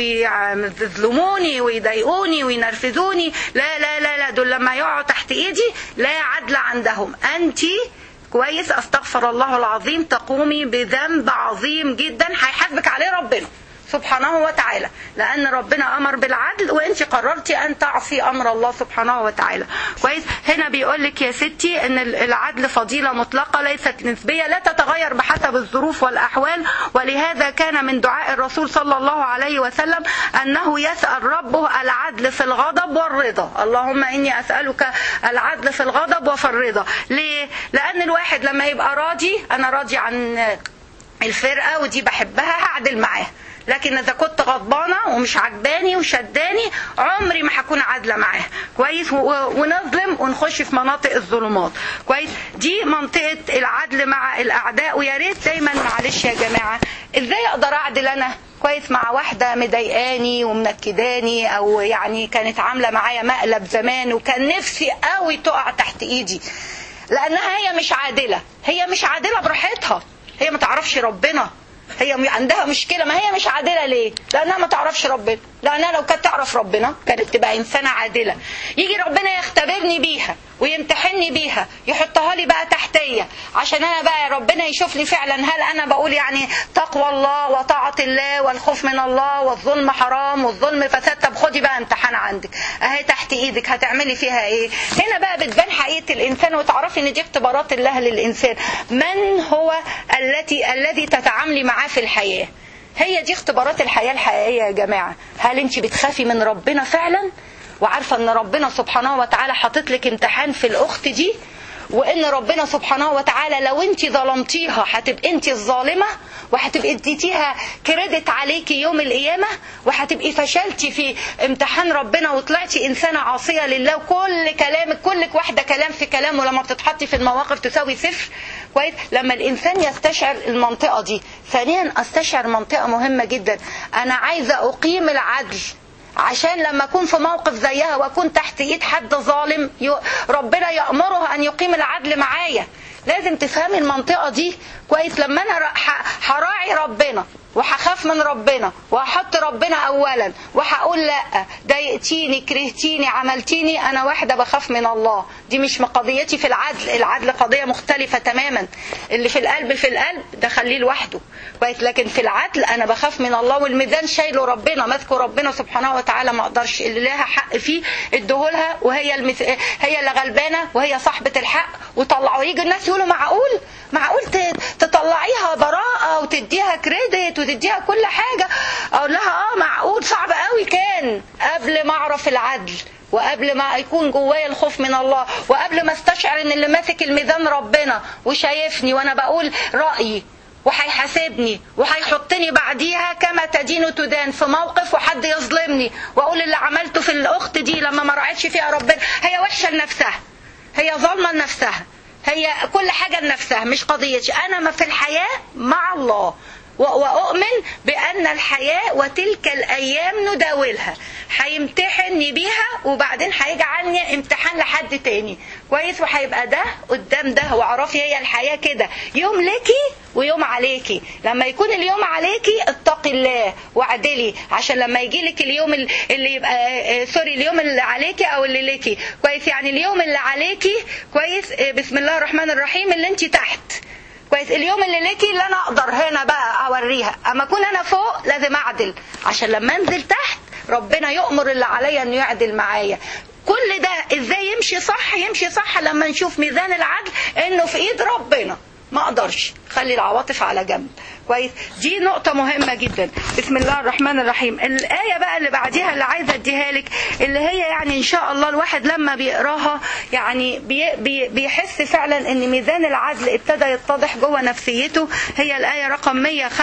ويظلموني ويضايقوني وينرفزوني لا لا لا لا دول لما يقعوا تحت ايدي لا عدل عندهم انت كويس استغفر الله العظيم تقومي بذنب عظيم جدا هيحاسبك عليه ربنا سبحانه وتعالى لأن ربنا أمر بالعدل وأنت قررتي أن تعصي أمر الله سبحانه وتعالى كويس هنا بيقول لك يا ستي أن العدل فضيلة مطلقة ليست نسبية لا تتغير بحسب الظروف والأحوال ولهذا كان من دعاء الرسول صلى الله عليه وسلم أنه يسأل ربه العدل في الغضب والرضا اللهم إني أسألك العدل في الغضب وفي الرضا ليه؟ لأن الواحد لما يبقى راضي أنا راضي عن الفرقة ودي بحبها هعدل معاها لكن اذا كنت غضبانه ومش عجباني وشداني عمري ما هكون عادله معاها كويس و- ونظلم ونخش في مناطق الظلمات كويس دي منطقه العدل مع الاعداء ويا ريت دايما معلش يا جماعه ازاي اقدر اعدل انا كويس مع واحده مضايقاني ومنكداني او يعني كانت عامله معايا مقلب زمان وكان نفسي قوي تقع تحت ايدي لانها هي مش عادله هي مش عادله براحتها هي ما تعرفش ربنا هي عندها مشكله ما هي مش عادله ليه لانها ما تعرفش ربنا لانها لو كانت تعرف ربنا كانت تبقى انسانه عادله يجي ربنا يختبرني بيها ويمتحني بيها يحطها لي بقى تحتيه عشان انا بقى ربنا يشوف لي فعلا هل انا بقول يعني تقوى الله وطاعه الله والخوف من الله والظلم حرام والظلم فساد طب خدي بقى امتحان عندك اهي تحت ايدك هتعملي فيها ايه هنا بقى بتبان حقيقه الانسان وتعرفي ان دي اختبارات الله للانسان من هو التي الذي تتعاملي معاه في الحياه هي دي اختبارات الحياه الحقيقيه يا جماعه هل انت بتخافي من ربنا فعلا وعارفه ان ربنا سبحانه وتعالى حاطط لك امتحان في الاخت دي وان ربنا سبحانه وتعالى لو انت ظلمتيها هتبقي انت الظالمه وهتبقي اديتيها كريدت عليكي يوم القيامه وهتبقي فشلتي في امتحان ربنا وطلعتي انسانه عاصيه لله وكل كلامك كلك واحده كلام في كلام ولما بتتحطي في المواقف تساوي صفر كويس لما الانسان يستشعر المنطقه دي ثانيا استشعر منطقه مهمه جدا انا عايزه اقيم العدل عشان لما اكون في موقف زيها واكون تحت ايد حد ظالم ربنا يامره ان يقيم العدل معايا لازم تفهمي المنطقه دي كويس لما انا هراعي ربنا وهخاف من ربنا وهحط ربنا اولا وهقول لا ضايقتيني كرهتيني عملتيني انا واحده بخاف من الله دي مش قضيتي في العدل العدل قضيه مختلفه تماما اللي في القلب في القلب ده خليه لوحده كويس لكن في العدل انا بخاف من الله والميزان شايله ربنا ماسكه ربنا سبحانه وتعالى ما اقدرش اللي لها حق فيه اديهولها وهي المث... هي اللي غلبانه وهي صاحبه الحق وطلعوا يجي الناس يقولوا معقول معقول تطلعيها براءه وتديها كريدت وتديها كل حاجه اقول لها اه معقول صعب قوي كان قبل ما اعرف العدل وقبل ما يكون جوايا الخوف من الله وقبل ما استشعر ان اللي ماسك الميزان ربنا وشايفني وانا بقول رايي وهيحاسبني وهيحطني بعديها كما تدين تدان في موقف وحد يظلمني واقول اللي عملته في الاخت دي لما ما راعتش فيها ربنا هي وحشه لنفسها هي ظالمه لنفسها هي كل حاجه لنفسها مش قضيتي انا ما في الحياه مع الله وأؤمن بأن الحياة وتلك الأيام نداولها هيمتحني بيها وبعدين هيجعلني امتحان لحد تاني كويس وهيبقى ده قدام ده واعرفي هي الحياة كده يوم ليكي ويوم عليكي لما يكون اليوم عليكي اتقي الله واعدلي عشان لما يجي لك اليوم اللي يبقى سوري اليوم اللي عليكي او اللي ليكي كويس يعني اليوم اللي عليكي كويس بسم الله الرحمن الرحيم اللي انت تحت كويس اليوم اللي ليكي اللي انا اقدر هنا بقى اوريها اما اكون انا فوق لازم اعدل عشان لما انزل تحت ربنا يؤمر اللي عليا انه يعدل معايا كل ده ازاي يمشي صح يمشي صح لما نشوف ميزان العدل انه في ايد ربنا ما اقدرش خلي العواطف على جنب كويس دي نقطة مهمة جدا بسم الله الرحمن الرحيم الآية بقى اللي بعديها اللي عايزة اديها لك اللي هي يعني إن شاء الله الواحد لما بيقراها يعني بي بي بيحس فعلا إن ميزان العدل ابتدى يتضح جوه نفسيته هي الآية رقم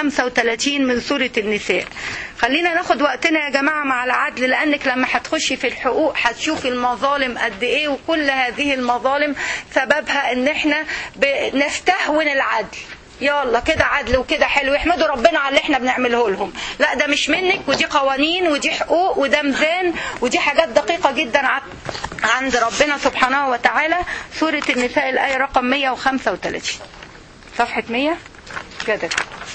135 من سورة النساء خلينا ناخد وقتنا يا جماعة مع العدل لأنك لما هتخشي في الحقوق هتشوفي المظالم قد إيه وكل هذه المظالم سببها إن إحنا بنستهون العدل يلا كده عدل وكده حلو يحمدوا ربنا على اللي احنا بنعمله لهم لا ده مش منك ودي قوانين ودي حقوق وده ميزان ودي حاجات دقيقة جدا عند ربنا سبحانه وتعالى سورة النساء الآية رقم 135 صفحة 100 كده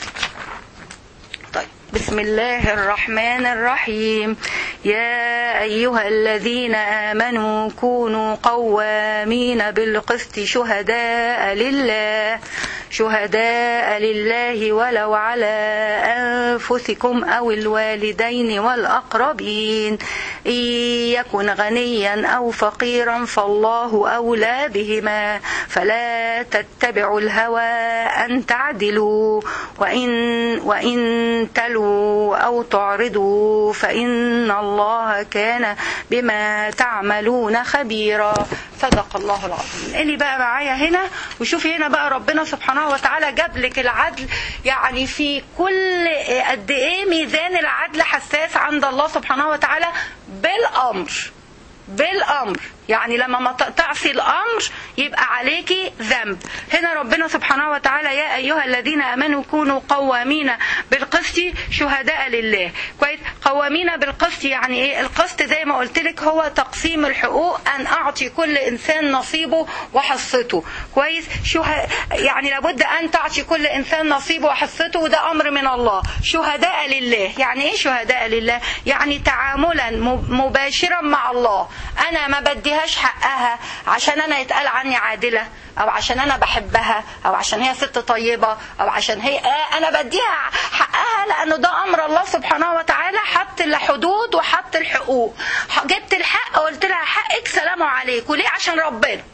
طيب بسم الله الرحمن الرحيم يا أيها الذين آمنوا كونوا قوامين بالقسط شهداء لله شهداء لله ولو على أنفسكم أو الوالدين والأقربين إن يكن غنيا أو فقيرا فالله أولى بهما فلا تتبعوا الهوى أن تعدلوا وإن, وإن تلوا أو تعرضوا فإن الله كان بما تعملون خبيرا صدق الله العظيم اللي بقى معايا هنا وشوفي هنا بقى ربنا سبحانه وتعالى جاب لك العدل يعني في كل قد ايه ميزان العدل حساس عند الله سبحانه وتعالى بالامر بالامر يعني لما ما تعصي الامر يبقى عليكي ذنب هنا ربنا سبحانه وتعالى يا ايها الذين امنوا كونوا قوامين بالقسط شهداء لله كويس قوامين بالقسط يعني ايه القسط زي ما قلت لك هو تقسيم الحقوق ان اعطي كل انسان نصيبه وحصته كويس شه... يعني لابد ان تعطي كل انسان نصيبه وحصته وده امر من الله شهداء لله يعني ايه شهداء لله يعني تعاملا مباشرا مع الله انا ما بديهاش حقها عشان انا يتقال عني عادله او عشان انا بحبها او عشان هي ست طيبه او عشان هي آه انا بديها حقها لانه ده امر الله سبحانه وتعالى حط الحدود وحط الحقوق جبت الحق قلت لها حقك سلام عليكم ليه عشان ربنا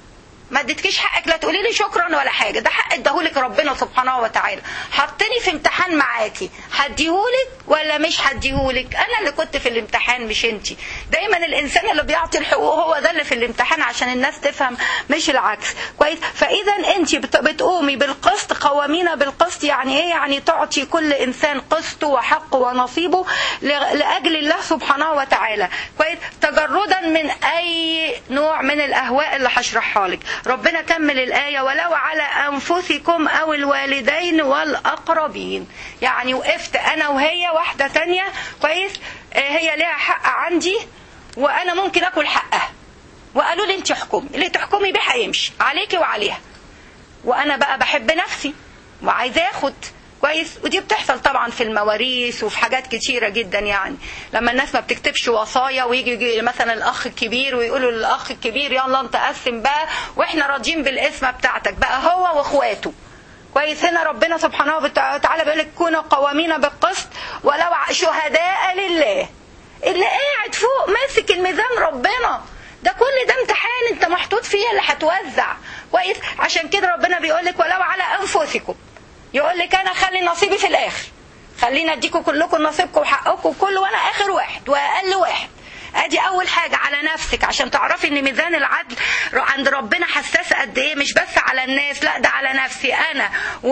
ما اديتكيش حقك لا تقولي لي شكرا ولا حاجه ده حق اداهولك ربنا سبحانه وتعالى حطني في امتحان معاكي هديهولك ولا مش هديهولك انا اللي كنت في الامتحان مش انت دايما الانسان اللي بيعطي الحقوق هو ده اللي في الامتحان عشان الناس تفهم مش العكس كويس فاذا انت بتقومي بالقسط قوامين بالقسط يعني ايه يعني تعطي كل انسان قسطه وحقه ونصيبه لاجل الله سبحانه وتعالى كويس تجردا من اي نوع من الاهواء اللي هشرحها لك ربنا كمل الآية ولو على أنفسكم أو الوالدين والأقربين يعني وقفت أنا وهي واحدة تانية كويس هي ليها حق عندي وأنا ممكن أكل حقها وقالوا لي أنت حكمي اللي تحكمي بيه هيمشي عليكي وعليها وأنا بقى بحب نفسي وعايزة أخد كويس ودي بتحصل طبعا في المواريث وفي حاجات كتيره جدا يعني لما الناس ما بتكتبش وصايا ويجي يجي مثلا الاخ الكبير ويقولوا للاخ الكبير يلا انت قسم بقى واحنا راضيين بالقسمه بتاعتك بقى هو واخواته كويس هنا ربنا سبحانه وتعالى بيقول لك كونوا قوامين بالقسط ولو شهداء لله اللي قاعد فوق ماسك الميزان ربنا ده كل ده امتحان انت محطوط فيه اللي هتوزع كويس عشان كده ربنا بيقول لك ولو على انفسكم يقول لك انا خلي نصيبي في الاخر خلينا اديكم كلكم نصيبكم وحقكم كل وانا اخر واحد واقل واحد ادي اول حاجه على نفسك عشان تعرفي ان ميزان العدل عند ربنا حساس قد ايه مش بس على الناس لا ده على نفسي انا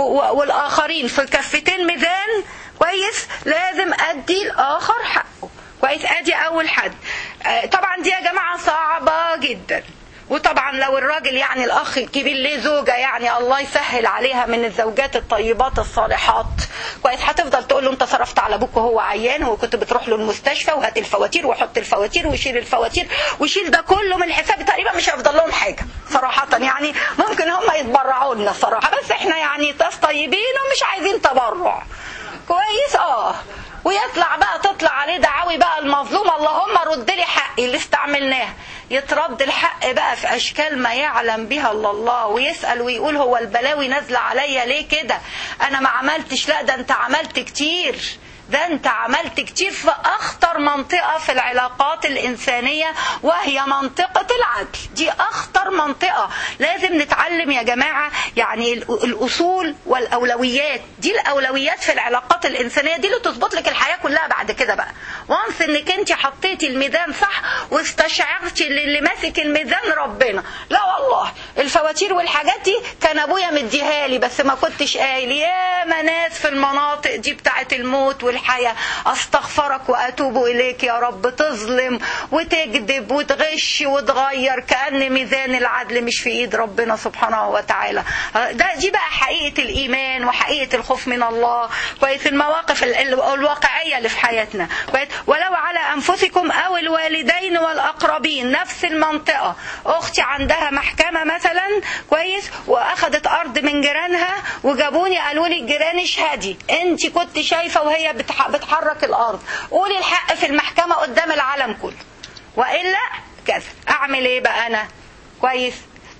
والاخرين في كفتين ميزان كويس لازم ادي الاخر حقه كويس ادي اول حد طبعا دي يا جماعه صعبه جدا وطبعا لو الراجل يعني الاخ الكبير ليه زوجه يعني الله يسهل عليها من الزوجات الطيبات الصالحات كويس هتفضل تقول له انت صرفت على ابوك وهو عيان وكنت بتروح له المستشفى وهات الفواتير وحط الفواتير وشيل الفواتير وشيل ده كله من الحساب تقريبا مش هيفضل لهم حاجه صراحه يعني ممكن هم يتبرعوا لنا صراحه بس احنا يعني ناس طيبين ومش عايزين تبرع كويس اه ويطلع بقى تطلع عليه دعاوي بقى المظلوم اللهم رد لي حقي اللي استعملناه يترد الحق بقى في اشكال ما يعلم بها الا الله ويسال ويقول هو البلاوي نازله عليا ليه كده انا ما عملتش لا ده انت عملت كتير ده انت عملت كتير في اخطر منطقة في العلاقات الانسانية وهي منطقة العدل دي اخطر منطقة لازم نتعلم يا جماعة يعني الاصول والاولويات دي الاولويات في العلاقات الانسانية دي اللي تظبط لك الحياة كلها بعد كده بقى وانس انك انت حطيتي الميزان صح واستشعرتي اللي, اللي ماسك الميزان ربنا لا والله الفواتير والحاجات دي كان ابويا مديها لي بس ما كنتش قايل يا ناس في المناطق دي بتاعت الموت وال الحياة أستغفرك وأتوب إليك يا رب تظلم وتكذب وتغش وتغير كأن ميزان العدل مش في إيد ربنا سبحانه وتعالى ده دي بقى حقيقة الإيمان وحقيقة الخوف من الله كويس المواقف الواقعية اللي في حياتنا كويس ولو على أنفسكم أو الوالدين والأقربين نفس المنطقة أختي عندها محكمة مثلا كويس وأخذت أرض من جيرانها وجابوني قالوا لي الجيران اشهدي أنت كنت شايفة وهي بتحرك الارض قولي الحق في المحكمه قدام العالم كله والا كذا اعمل ايه بقى انا كويس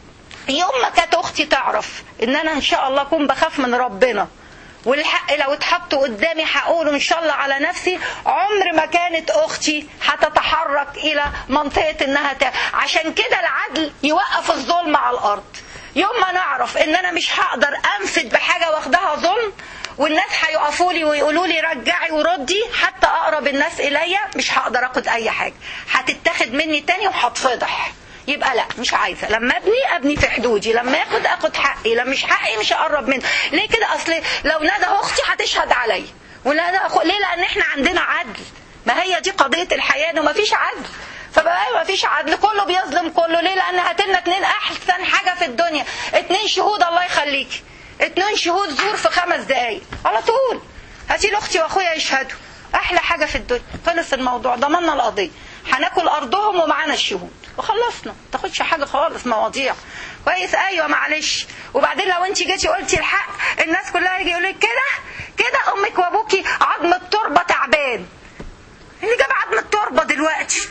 يوم ما كانت اختي تعرف ان انا ان شاء الله اكون بخاف من ربنا والحق لو اتحط قدامي هقوله ان شاء الله على نفسي عمر ما كانت اختي هتتحرك الى منطقه انها ت... عشان كده العدل يوقف الظلم على الارض يوم ما نعرف ان انا مش هقدر انفد بحاجه واخدها ظلم والناس هيقفوا لي ويقولوا لي رجعي وردي حتى اقرب الناس اليا مش هقدر اخد اي حاجه هتتاخد مني تاني وهتفضح يبقى لا مش عايزه لما ابني ابني في حدودي لما اخد اخد حقي لما مش حقي مش هقرب منه ليه كده اصل لو ندى اختي هتشهد عليا وندى أخو... ليه لان احنا عندنا عدل ما هي دي قضيه الحياه انه ما فيش عدل فبقى ما فيش عدل كله بيظلم كله ليه لان هاتلنا اتنين احسن حاجه في الدنيا اتنين شهود الله يخليكي اتنين شهود زور في خمس دقايق على طول هاتي لاختي واخويا يشهدوا احلى حاجه في الدنيا خلص الموضوع ضمننا القضيه هناكل ارضهم ومعانا الشهود وخلصنا ما تاخدش حاجه خالص مواضيع كويس ايوه معلش وبعدين لو انت جيتي قلتي الحق الناس كلها يجي يقول لك كده كده امك وابوكي عظم التربه تعبان اللي جاب عظم التربه دلوقتي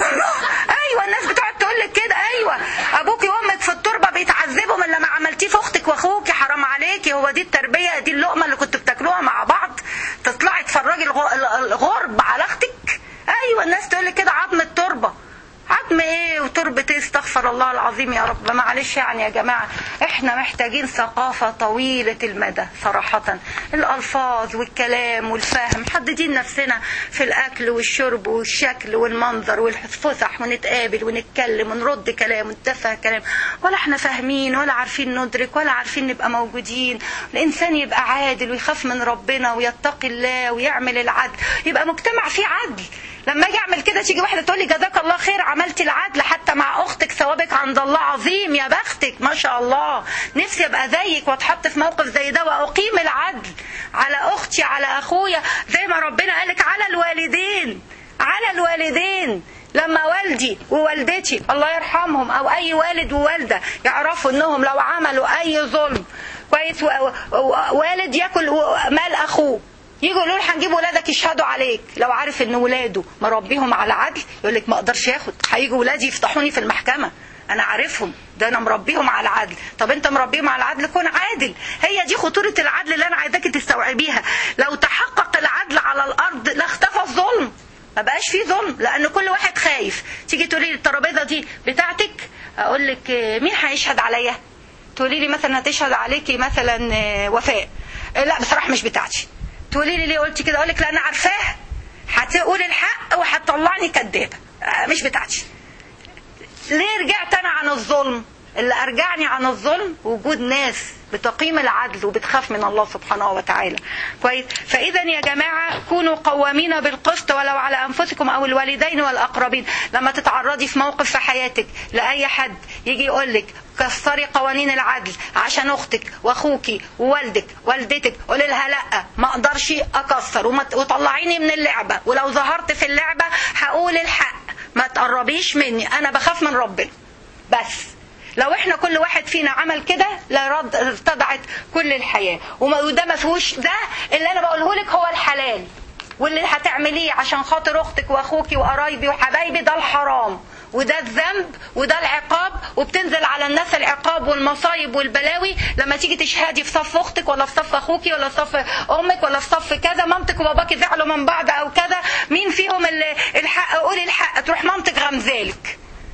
ايوه الناس بتقعد تقول لك كده ايوه ابوكي وامك في التربه بيتعذبوا من لما عملتيه في اختك واخوكي حرام عليكي هو دي التربيه دي اللقمه اللي كنتوا بتاكلوها مع بعض تطلعي تفرجي الغ- الغرب على اختك ايوه الناس تقول لك كده عظم التربه عظم ايه وتربة ايه استغفر الله العظيم يا رب معلش يعني يا جماعة احنا محتاجين ثقافة طويلة المدى صراحة الالفاظ والكلام والفهم محددين نفسنا في الاكل والشرب والشكل والمنظر والفسح ونتقابل ونتكلم ونرد كلام ونتفه كلام ولا احنا فاهمين ولا عارفين ندرك ولا عارفين نبقى موجودين الانسان يبقى عادل ويخاف من ربنا ويتقي الله ويعمل العدل يبقى مجتمع فيه عدل لما اجي اعمل كده تيجي واحده تقول لي جزاك الله خير عملتي العدل حتى مع اختك ثوابك عند الله عظيم يا بختك ما شاء الله نفسي ابقى زيك واتحط في موقف زي ده واقيم العدل على اختي على اخويا زي ما ربنا قالك على الوالدين على الوالدين لما والدي ووالدتي الله يرحمهم او اي والد ووالده يعرفوا انهم لو عملوا اي ظلم كويس و- و- والد ياكل و- مال اخوه يجوا يقولوا له هنجيب ولادك يشهدوا عليك لو عارف ان ولاده مربيهم على عدل يقول لك ما اقدرش ياخد هيجوا ولادي يفتحوني في المحكمه انا عارفهم ده انا مربيهم على عدل طب انت مربيهم على عدل كون عادل هي دي خطوره العدل اللي انا عايزاكي تستوعبيها لو تحقق العدل على الارض لاختفى الظلم ما بقاش فيه ظلم لان كل واحد خايف تيجي تقولي لي الترابيزه دي بتاعتك اقول لك آه، مين هيشهد عليا تقولي لي مثلا هتشهد عليكي مثلا آه، وفاء آه، لا بصراحه مش بتاعتي تقولي لي ليه قلتي كده اقول لك لا انا عارفاها هتقول الحق وهتطلعني كدابه آه، مش بتاعتي ليه رجعت انا عن الظلم اللي ارجعني عن الظلم وجود ناس بتقيم العدل وبتخاف من الله سبحانه وتعالى كويس فاذا يا جماعه كونوا قوامين بالقسط ولو على انفسكم او الوالدين والاقربين لما تتعرضي في موقف في حياتك لاي حد يجي يقول لك كسري قوانين العدل عشان اختك واخوكي ووالدك والدتك قولي لها لا ما اقدرش اكسر وما ت- وطلعيني من اللعبه ولو ظهرت في اللعبه هقول الحق ما تقربيش مني انا بخاف من ربنا بس لو احنا كل واحد فينا عمل كده لرد ارتدعت كل الحياه وما- وده ما فيهوش ده اللي انا بقوله لك هو الحلال واللي هتعمليه عشان خاطر اختك واخوكي وقرايبي وحبايبي ده الحرام وده الذنب وده العقاب وبتنزل على الناس العقاب والمصايب والبلاوي لما تيجي تشهدي في صف اختك ولا في صف اخوكي ولا في صف امك ولا في صف كذا مامتك وباباكي زعلوا من بعض او كذا مين فيهم اللي الحق قولي الحق تروح مامتك غمزالك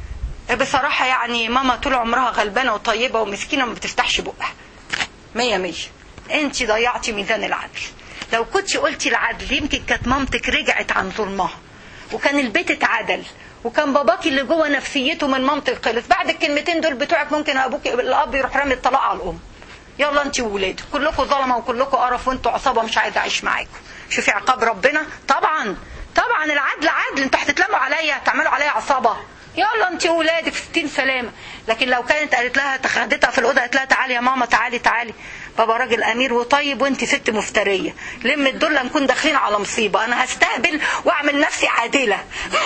بصراحة يعني ماما طول عمرها غلبانة وطيبة ومسكينة وما بتفتحش بقها مية مية انت ضيعتي ميزان العدل لو كنت قلتي العدل يمكن كانت مامتك رجعت عن ظلمها وكان البيت اتعدل وكان باباكي اللي جوه نفسيته من مامتك خلص بعد الكلمتين دول بتوعك ممكن ابوك الاب يروح رامي الطلاق على الام يلا انت وولادك كلكم ظلمه وكلكم قرف وانتوا عصابه مش عايزه اعيش معاكم شوفي عقاب ربنا طبعا طبعا العدل عدل انتوا هتتلموا عليا تعملوا عليا عصابه يلا انت وولادك في 60 سلامه لكن لو كانت قالت لها خدتها في الاوضه قالت لها تعالي يا ماما تعالي تعالي بابا راجل امير وطيب وانت ست مفتريه لم الدول نكون داخلين على مصيبه انا هستهبل واعمل نفسي عادله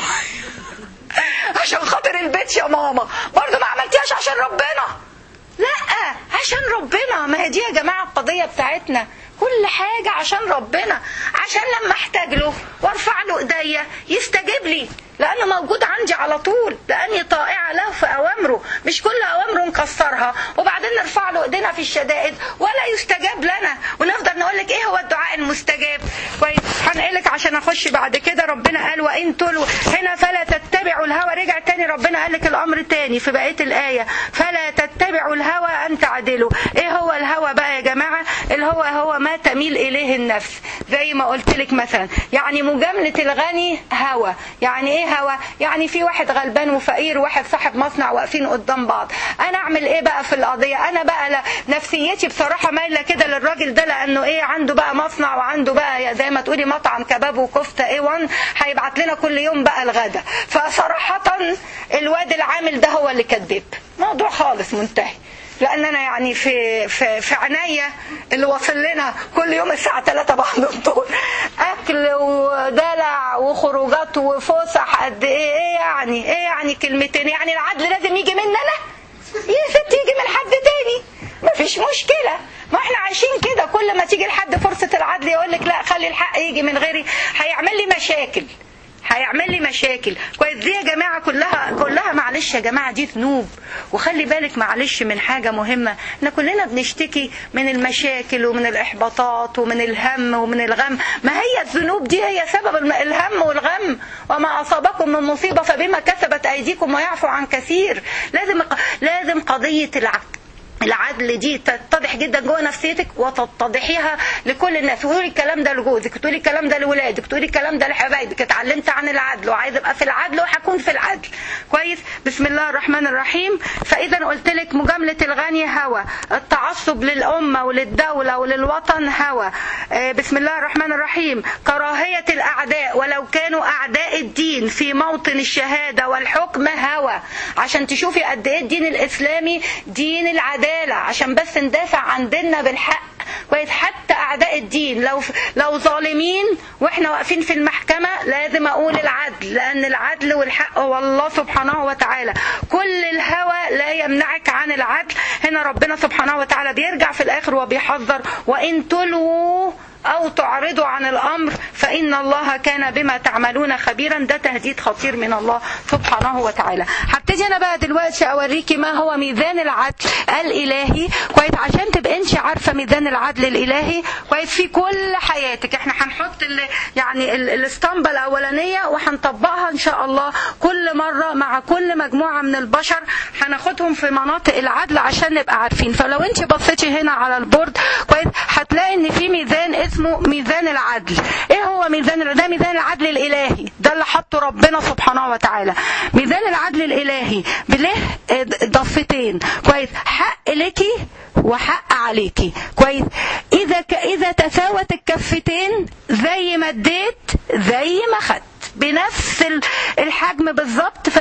عشان خاطر البيت يا ماما برضه ما عملتيهاش عشان ربنا لا عشان ربنا ما هي دي يا جماعه القضيه بتاعتنا كل حاجة عشان ربنا عشان لما احتاج له وارفع له ايديا يستجيب لي لانه موجود عندي على طول لاني طائعة له في اوامره مش كل اوامره نكسرها وبعدين نرفع له ايدينا في الشدائد ولا يستجاب لنا ونفضل نقول لك ايه هو الدعاء المستجاب كويس هنقلك عشان اخش بعد كده ربنا قال وان تلوا هنا فلا تتبعوا الهوى رجع تاني ربنا قال لك الامر تاني في بقيه الايه فلا تتبعوا الهوى ان تعدلوا ايه هو الهوى بقى يا جماعه الهوى هو ما تميل اليه النفس زي ما قلت لك مثلا يعني مجامله الغني هوى يعني ايه هوى يعني في واحد غلبان وفقير وواحد صاحب مصنع واقفين قدام بعض انا اعمل ايه بقى في القضيه انا بقى لا نفسيتي بصراحه مايله كده للراجل ده لانه ايه عنده بقى مصنع وعنده بقى زي ما تقولي مطعم كباب وكفته ايه وان هيبعت لنا كل يوم بقى الغدا فصراحه يكون الواد العامل ده هو اللي كذاب موضوع خالص منتهي لان انا يعني في في في عناية اللي واصل لنا كل يوم الساعه 3 بعد الظهر اكل ودلع وخروجات وفسح قد ايه ايه يعني ايه يعني كلمتين يعني العدل لازم يجي مني انا يا ست يجي من حد تاني مفيش مشكله ما احنا عايشين كده كل ما تيجي لحد فرصه العدل يقول لك لا خلي الحق يجي من غيري هيعمل لي مشاكل هيعمل لي مشاكل كويس دي يا جماعه كلها كلها معلش يا جماعه دي ذنوب وخلي بالك معلش من حاجه مهمه احنا كلنا بنشتكي من المشاكل ومن الاحباطات ومن الهم ومن الغم ما هي الذنوب دي هي سبب الم- الهم والغم وما اصابكم من مصيبه فبما كسبت ايديكم ويعفو عن كثير لازم لازم قضيه العقل العدل دي تتضح جدا جوه نفسيتك وتتضحيها لكل الناس وتقولي الكلام ده لجوزك وتقولي الكلام ده لولادك وتقولي الكلام ده لحبايبك اتعلمت عن العدل وعايزه ابقى في العدل وهكون في العدل كويس بسم الله الرحمن الرحيم فاذا قلت لك مجامله الغني هوى التعصب للامه وللدوله وللوطن هوى آه، بسم الله الرحمن الرحيم كراهيه الاعداء ولو كانوا اعداء الدين في موطن الشهاده والحكم هوى عشان تشوفي قد ايه الدين الاسلامي دين العداله عشان بس ندافع عن ديننا بالحق كويس حتى اعداء الدين لو لو ظالمين واحنا واقفين في المحكمه لازم اقول العدل لان العدل والحق هو الله سبحانه وتعالى كل الهوى لا يمنعك عن العدل هنا ربنا سبحانه وتعالى بيرجع في الاخر وبيحذر وان تلووا أو تعرضوا عن الأمر فإن الله كان بما تعملون خبيرا ده تهديد خطير من الله سبحانه وتعالى هبتدي أنا بقى دلوقتي أوريكي ما هو ميزان العدل الإلهي كويس عشان تبقى أنت عارفة ميزان العدل الإلهي كويس في كل حياتك احنا هنحط ال- يعني ال- الاسطمبة الأولانية وهنطبقها إن شاء الله كل مرة مع كل مجموعة من البشر هناخدهم في مناطق العدل عشان نبقى عارفين فلو انت بصيتي هنا على البورد كويس هتلاقي ان في ميزان اسمه ميزان العدل ايه هو ميزان العدل؟ ده ميزان العدل الالهي ده اللي حطه ربنا سبحانه وتعالى ميزان العدل الالهي بله ضفتين كويس حق ليكي وحق عليكي كويس اذا ك... اذا تساوت الكفتين زي ما اديت زي ما خدت بنفس ال- الحجم بالظبط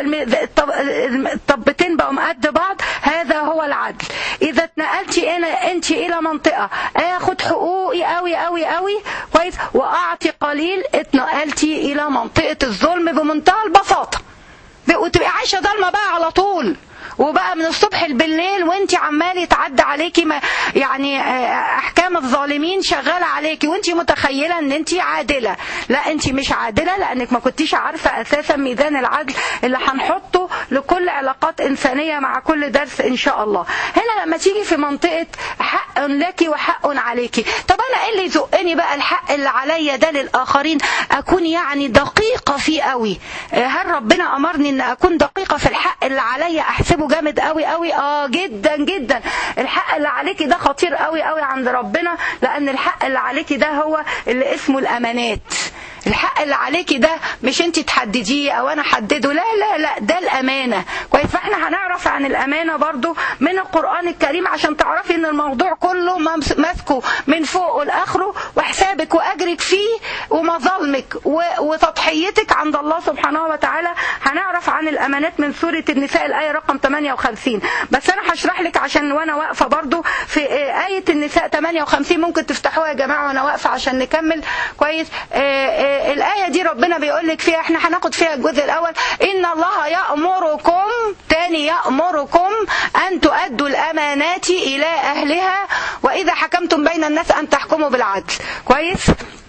فالطبتين بقوا قد بعض هذا هو العدل اذا اتنقلتي انا انت الى منطقه اخد حقوقي قوي قوي قوي كويس واعطي قليل اتنقلتي الى منطقه الظلم بمنتهى البساطه وتبقي عايشه ظلمه بقى على طول وبقى من الصبح بالليل وانت عمال يتعدى عليكي ما يعني آه، احكام الظالمين شغاله عليكي وانت متخيله ان انت عادله لا انت مش عادله لانك ما كنتيش عارفه اساسا ميزان العدل اللي هنحطه لكل علاقات انسانيه مع كل درس ان شاء الله هنا لما تيجي في منطقه حق لك وحق عليكي طب انا ايه اللي يزقني بقى الحق اللي عليا ده للاخرين اكون يعني دقيقه فيه قوي آه، هل ربنا امرني ان اكون دقيقه في الحق اللي عليا احسبه جامد قوي قوي اه جدا جدا الحق اللي عليكي ده خطير قوي قوي عند ربنا لان الحق اللي عليكي ده هو اللي اسمه الامانات الحق اللي عليكي ده مش انت تحدديه او انا احدده لا لا لا ده الامانه كويس فاحنا هنعرف عن الامانه برضو من القران الكريم عشان تعرفي ان الموضوع كله ممس- ماسكه من فوق لاخره وحسابك واجرك فيه ومظالمك و- وتضحيتك عند الله سبحانه وتعالى هنعرف عن الامانات من سوره النساء الايه رقم 58 بس انا هشرح لك عشان وانا واقفه برضو في آه، ايه النساء 58 ممكن تفتحوها يا جماعه وانا واقفه عشان نكمل كويس آه، آه، الايه دي ربنا بيقول لك فيها احنا هناخد فيها الجزء الاول ان الله يامركم تاني يامركم ان تؤدوا الامانات الى اهلها واذا حكمتم بين الناس ان تحكموا بالعدل كويس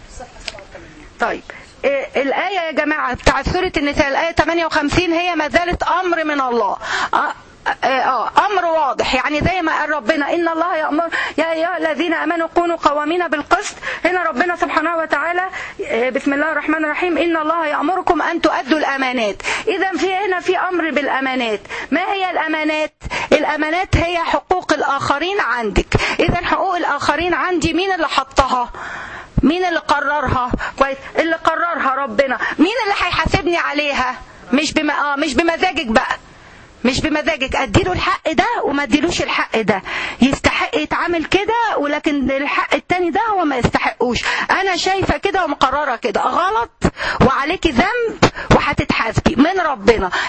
طيب إيه الآية يا جماعة بتاعت سورة النساء الآية 58 هي ما زالت أمر من الله آه آه، آه أمر واضح يعني زي ما قال ربنا إن الله يأمر يا أيها الذين آمنوا كونوا قوامين بالقسط هنا ربنا سبحانه وتعالى آه، بسم الله الرحمن الرحيم إن الله يأمركم أن تؤدوا الأمانات إذا في هنا في أمر بالأمانات ما هي الأمانات الأمانات هي حقوق الآخرين عندك إذا حقوق الآخرين عندي مين اللي حطها مين اللي قررها كويس اللي قررها ربنا مين اللي هيحاسبني عليها مش بما اه مش بمزاجك بقى مش بمزاجك اديله الحق ده وما اديلوش الحق ده يستحق يتعامل كده ولكن الحق التاني ده هو ما يستحقوش انا شايفه كده ومقرره كده غلط وعليكي ذنب وهتتحاسبي من ربنا ليه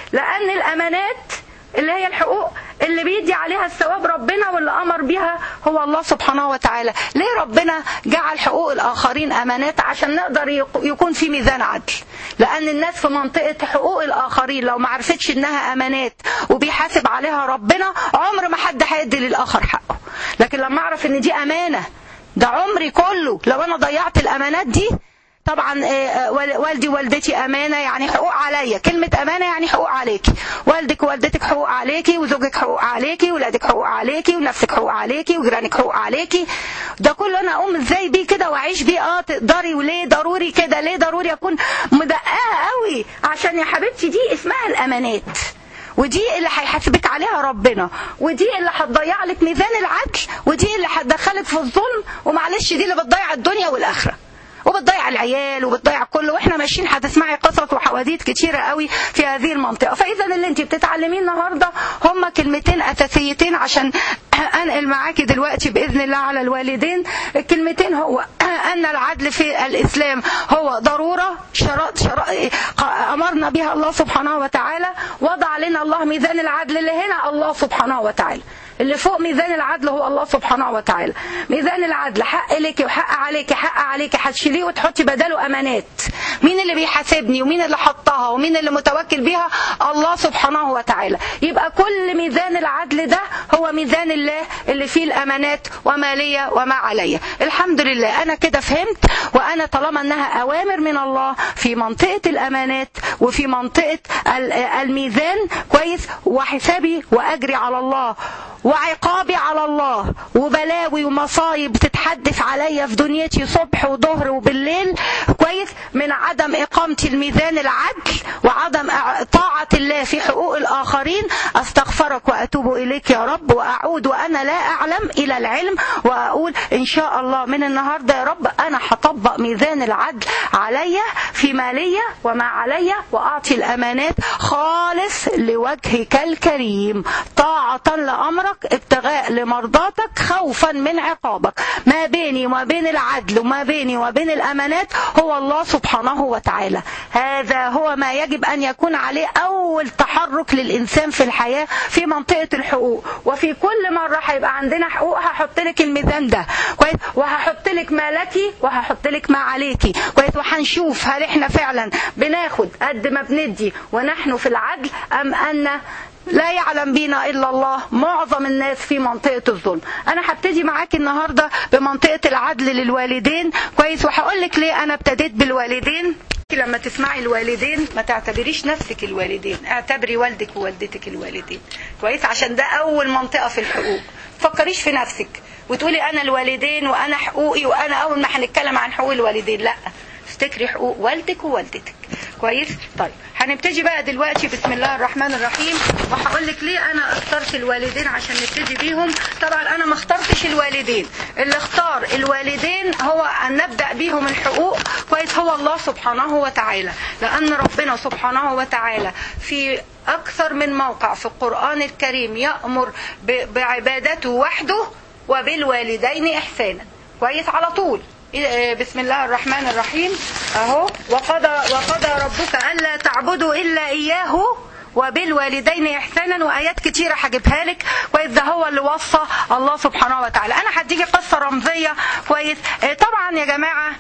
لان الامانات اللي هي الحقوق اللي بيدي عليها الثواب ربنا واللي امر بها هو الله سبحانه وتعالى ليه ربنا جعل حقوق الاخرين امانات عشان نقدر يكون في ميزان عدل لان الناس في منطقه حقوق الاخرين لو ما عرفتش انها امانات وبيحاسب عليها ربنا عمر ما حد هيدي للاخر حقه لكن لما اعرف ان دي امانه ده عمري كله لو انا ضيعت الامانات دي طبعا والدي ووالدتي امانه يعني حقوق عليا كلمه امانه يعني حقوق عليكي والدك ووالدتك حقوق عليكي وزوجك حقوق عليكي ولادك حقوق عليكي ونفسك حقوق عليكي وجيرانك حقوق عليكي ده كله انا اقوم ازاي بيه كده واعيش بيه اه تقدري وليه ضروري كده ليه ضروري اكون مدققه قوي عشان يا حبيبتي دي اسمها الامانات ودي اللي هيحاسبك عليها ربنا ودي اللي هتضيع لك ميزان العدل ودي اللي هتدخلك في الظلم ومعلش دي اللي بتضيع الدنيا والاخره وبتضيع العيال وبتضيع كله واحنا ماشيين هتسمعي قصص وحواديت كتيره قوي في هذه المنطقه فاذا اللي انت بتتعلميه النهارده هم كلمتين اساسيتين عشان انقل معاكي دلوقتي باذن الله على الوالدين الكلمتين هو ان العدل في الاسلام هو ضروره شرط شرط امرنا بها الله سبحانه وتعالى وضع لنا الله ميزان العدل اللي هنا الله سبحانه وتعالى اللي فوق ميزان العدل هو الله سبحانه وتعالى ميزان العدل حق لك وحق عليك حق عليك هتشيليه وتحطي بداله امانات مين اللي بيحاسبني ومين اللي حطها ومين اللي متوكل بيها الله سبحانه وتعالى يبقى كل ميزان العدل ده هو ميزان الله اللي فيه الامانات وما لي وما علي الحمد لله انا كده فهمت وانا طالما انها اوامر من الله في منطقه الامانات وفي منطقه الميزان كويس وحسابي واجري على الله وعقابي على الله وبلاوي ومصايب تتحدث عليا في دنيتي صبح وظهر وبالليل كويس من عدم إقامتي الميزان العدل وعدم طاعة الله في حقوق الآخرين أستغفرك وأتوب إليك يا رب وأعود وأنا لا أعلم إلى العلم وأقول إن شاء الله من النهاردة يا رب أنا هطبق ميزان العدل عليا في مالية وما عليا وأعطي الأمانات خالص لوجهك الكريم طاعة لأمرك ابتغاء لمرضاتك خوفا من عقابك ما بيني وما بين العدل وما بيني وبين الأمانات هو الله سبحانه وتعالى هذا هو ما يجب أن يكون عليه أول تحرك للإنسان في الحياة في منطقة الحقوق وفي كل مرة هيبقى عندنا حقوق هحط لك الميزان ده كويس وهحط لك ما لك وهحط لك ما عليكي كويس وهنشوف هل احنا فعلا بناخد قد ما بندي ونحن في العدل أم أن لا يعلم بينا الا الله معظم الناس في منطقه الظلم انا هبتدي معاكي النهارده بمنطقه العدل للوالدين كويس وهقول لك ليه انا ابتديت بالوالدين لما تسمعي الوالدين ما تعتبريش نفسك الوالدين اعتبري والدك ووالدتك الوالدين كويس عشان ده اول منطقه في الحقوق فكريش في نفسك وتقولي انا الوالدين وانا حقوقي وانا اول ما هنتكلم عن حقوق الوالدين لا افتكري حقوق والدك ووالدتك كويس طيب هنبتدي بقى دلوقتي بسم الله الرحمن الرحيم وهقول لك ليه انا اخترت الوالدين عشان نبتدي بيهم طبعا انا ما اخترتش الوالدين اللي اختار الوالدين هو ان نبدا بيهم الحقوق كويس هو الله سبحانه وتعالى لان ربنا سبحانه وتعالى في اكثر من موقع في القران الكريم يامر بعبادته وحده وبالوالدين احسانا كويس على طول بسم الله الرحمن الرحيم اهو وقضى وقضى ربك الا تعبدوا الا اياه وبالوالدين احسانا وايات كتيره هجيبها لك كويس ده هو اللي وصى الله سبحانه وتعالى انا هديكي قصه رمزيه كويس طبعا يا جماعه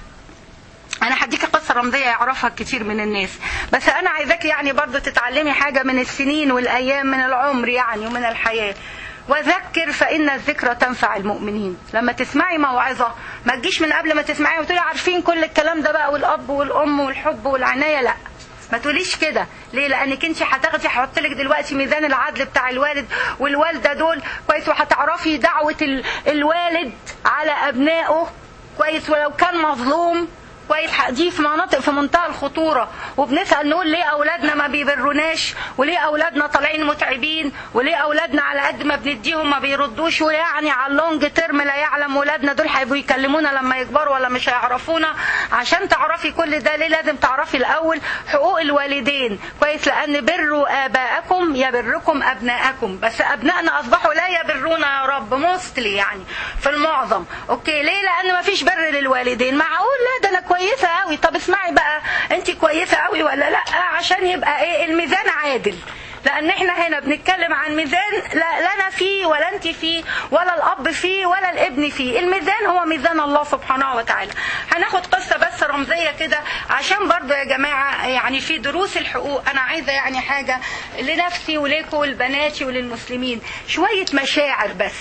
انا هديكي قصه رمزيه يعرفها كتير من الناس بس انا عايزاكي يعني برضو تتعلمي حاجه من السنين والايام من العمر يعني ومن الحياه وذكر فإن الذكرى تنفع المؤمنين لما تسمعي موعظة ما تجيش من قبل ما تسمعيها وتقولي عارفين كل الكلام ده بقى والأب والأم والحب والعناية لا ما تقوليش كده ليه لانك انت هتاخدي هحط لك دلوقتي ميزان العدل بتاع الوالد والوالده دول كويس وهتعرفي دعوه الوالد على ابنائه كويس ولو كان مظلوم كويس دي في مناطق في منتهى الخطورة وبنسأل نقول ليه أولادنا ما بيبروناش وليه أولادنا طالعين متعبين وليه أولادنا على قد ما بنديهم ما بيردوش ويعني على اللونج ترم لا يعلم ولادنا دول هيبقوا يكلمونا لما يكبروا ولا مش هيعرفونا عشان تعرفي كل ده ليه لازم تعرفي الأول حقوق الوالدين كويس لأن بروا آباءكم يبركم أبناءكم بس أبنائنا أصبحوا لا يبرونا يا رب موستلي يعني في المعظم أوكي ليه لأن ما فيش بر للوالدين معقول لا ده أنا كويس كويسه قوي طب اسمعي بقى انت كويسه قوي ولا لا عشان يبقى ايه الميزان عادل لان احنا هنا بنتكلم عن ميزان لا لنا فيه ولا انت فيه ولا الاب فيه ولا الابن فيه الميزان هو ميزان الله سبحانه وتعالى هناخد قصه بس رمزيه كده عشان برضو يا جماعه يعني في دروس الحقوق انا عايزه يعني حاجه لنفسي وليكم ولبناتي وللمسلمين شويه مشاعر بس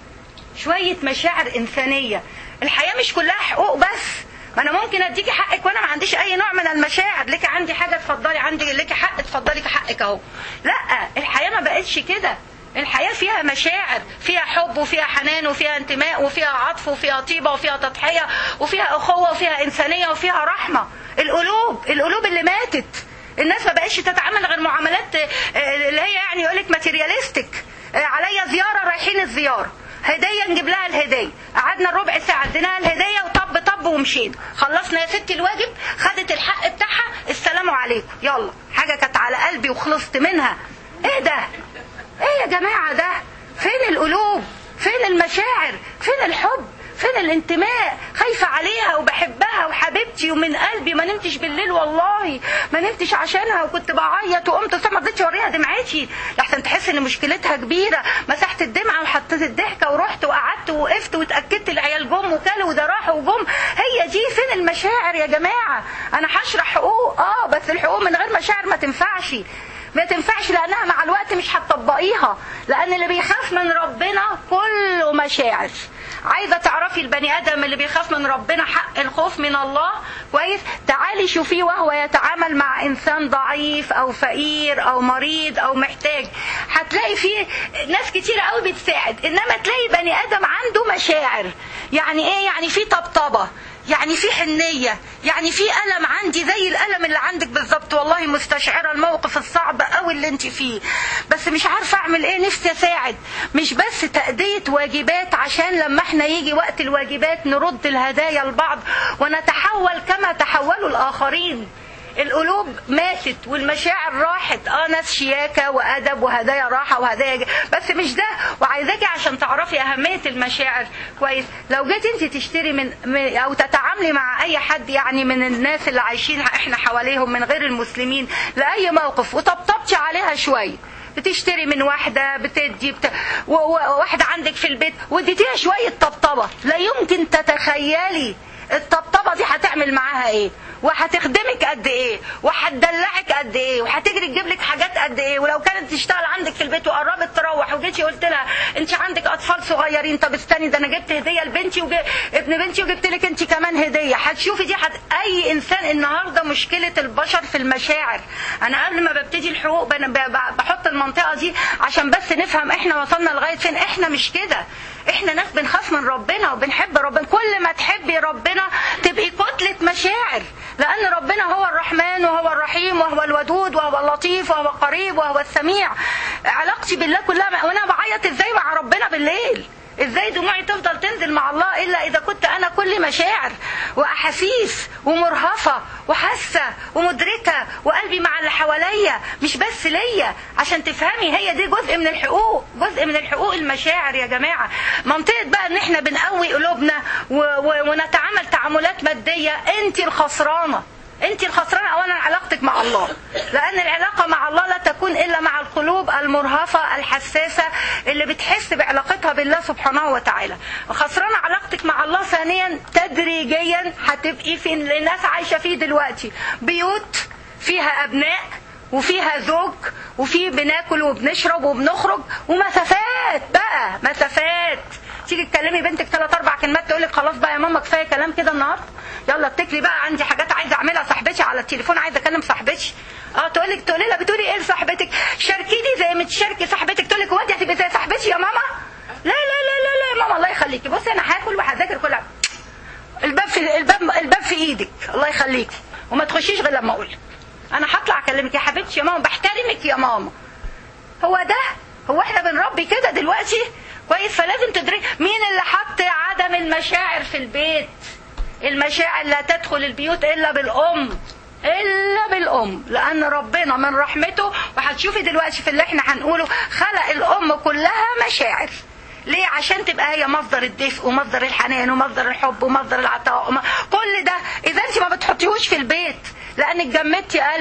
شويه مشاعر انسانيه الحياه مش كلها حقوق بس ما انا ممكن اديكي حقك وانا ما عنديش اي نوع من المشاعر ليكي عندي حاجه اتفضلي عندي ليكي حق اتفضلي في حقك اهو لا الحياه ما بقتش كده الحياة فيها مشاعر فيها حب وفيها حنان وفيها انتماء وفيها عطف وفيها طيبة وفيها تضحية وفيها أخوة وفيها إنسانية وفيها رحمة القلوب القلوب اللي ماتت الناس ما بقتش تتعامل غير معاملات اللي هي يعني يقولك ماتيرياليستيك عليا زيارة رايحين الزيارة هدية نجيب لها الهدية قعدنا ربع ساعة اديناها الهدية وطب طب ومشينا خلصنا يا ستي الواجب خدت الحق بتاعها السلام عليكم يلا حاجة كانت على قلبي وخلصت منها ايه ده ايه يا جماعة ده فين القلوب فين المشاعر فين الحب فين الانتماء خايفة عليها وبحبها وحبيبتي ومن قلبي ما نمتش بالليل والله ما نمتش عشانها وكنت بعيط وقمت بس ما رضيتش اوريها دمعتي لحسن تحس ان مشكلتها كبيرة مسحت الدمعة وحطيت الضحكة ورحت وقعدت ووقفت واتأكدت العيال جم وكلوا وده راحوا وجم هي دي فين المشاعر يا جماعة انا هشرح حقوق اه بس الحقوق من غير مشاعر ما تنفعش ما تنفعش لانها مع الوقت مش هتطبقيها لان اللي بيخاف من ربنا كله مشاعر عايزه تعرفي البني ادم اللي بيخاف من ربنا حق الخوف من الله كويس تعالي شوفيه وهو يتعامل مع انسان ضعيف او فقير او مريض او محتاج هتلاقي فيه ناس كتير قوي بتساعد انما تلاقي بني ادم عنده مشاعر يعني ايه يعني في طبطبه يعني في حنية يعني في ألم عندي زي الألم اللي عندك بالظبط والله مستشعرة الموقف الصعب قوي اللي انت فيه بس مش عارفة أعمل إيه نفسي أساعد مش بس تأدية واجبات عشان لما احنا يجي وقت الواجبات نرد الهدايا لبعض ونتحول كما تحولوا الآخرين القلوب ماتت والمشاعر راحت اه ناس شياكة وادب وهدايا راحة وهدايا بس مش ده وعايزاكي عشان تعرفي اهمية المشاعر كويس لو جيت انت تشتري من او تتعاملي مع اي حد يعني من الناس اللي عايشين احنا حواليهم من غير المسلمين لاي موقف وطبطبتي عليها شوية بتشتري من واحدة بتدي بت... و... و... واحدة عندك في البيت واديتيها شوية طبطبة لا يمكن تتخيلي الطبطبة دي هتعمل معاها ايه وهتخدمك قد ايه وهتدلعك قد ايه وهتجري تجيب لك حاجات قد ايه ولو كانت تشتغل عندك في البيت وقربت تروح وجيتي قلت لها انت عندك اطفال صغيرين طب استني ده انا جبت هديه لبنتي وج... ابن بنتي وجبت لك انت كمان هديه هتشوفي دي حد... اي انسان النهارده مشكله البشر في المشاعر انا قبل ما ببتدي الحقوق بن... ب... بحط المنطقه دي عشان بس نفهم احنا وصلنا لغايه فين احنا مش كده احنا ناس بنخاف من ربنا وبنحب ربنا كل ما تحبي ربنا تبقي كتله مشاعر لأن ربنا هو الرحمن وهو الرحيم وهو الودود وهو اللطيف وهو القريب وهو السميع علاقتي بالله كلها وأنا بعيط إزاي مع ربنا بالليل ازاي دموعي تفضل تنزل مع الله الا اذا كنت انا كل مشاعر واحاسيس ومرهفه وحاسه ومدركه وقلبي مع اللي حواليا مش بس ليا عشان تفهمي هي دي جزء من الحقوق جزء من الحقوق المشاعر يا جماعه منطقه بقى ان احنا بنقوي قلوبنا و... و... ونتعامل تعاملات ماديه انت الخسرانه انت الخسرانه اولا علاقتك مع الله لان العلاقه مع الله لا تكون الا مع القلوب المرهفه الحساسه اللي بتحس بعلاقتها بالله سبحانه وتعالى خسرانه علاقتك مع الله ثانيا تدريجيا هتبقي في اللي الناس عايشه فيه دلوقتي بيوت فيها ابناء وفيها زوج وفي بناكل وبنشرب وبنخرج ومسافات بقى مسافات تيجي تكلمي بنتك ثلاث اربع كلمات تقول لك خلاص بقى يا ماما كفايه كلام كده النهارده يلا اتكلي بقى عندي حاجات عايزه اعملها صاحبتي على التليفون عايزه اكلم صاحبتي اه تقول لك تقولي لها بتقولي ايه لصاحبتك شاركيني زي ما تشاركي صاحبتك تقول لك هو انت هتبقي زي صاحبتي يا ماما لا لا لا لا لا يا ماما الله يخليكي بصي انا هاكل وهذاكر كل الباب في الباب الباب في ايدك الله يخليكي وما تخشيش غير لما اقول لك انا هطلع اكلمك يا حبيبتي يا ماما بحترمك يا ماما هو ده هو احنا بنربي كده دلوقتي كويس فلازم تدرك مين اللي حط عدم المشاعر في البيت المشاعر لا تدخل البيوت الا بالام الا بالام لان ربنا من رحمته وهتشوفي دلوقتي في اللي احنا هنقوله خلق الام كلها مشاعر ليه عشان تبقى هي مصدر الدفء ومصدر الحنان ومصدر الحب ومصدر العطاء وم... كل ده اذا انت ما بتحطيهوش في البيت لانك جمدتي قلبك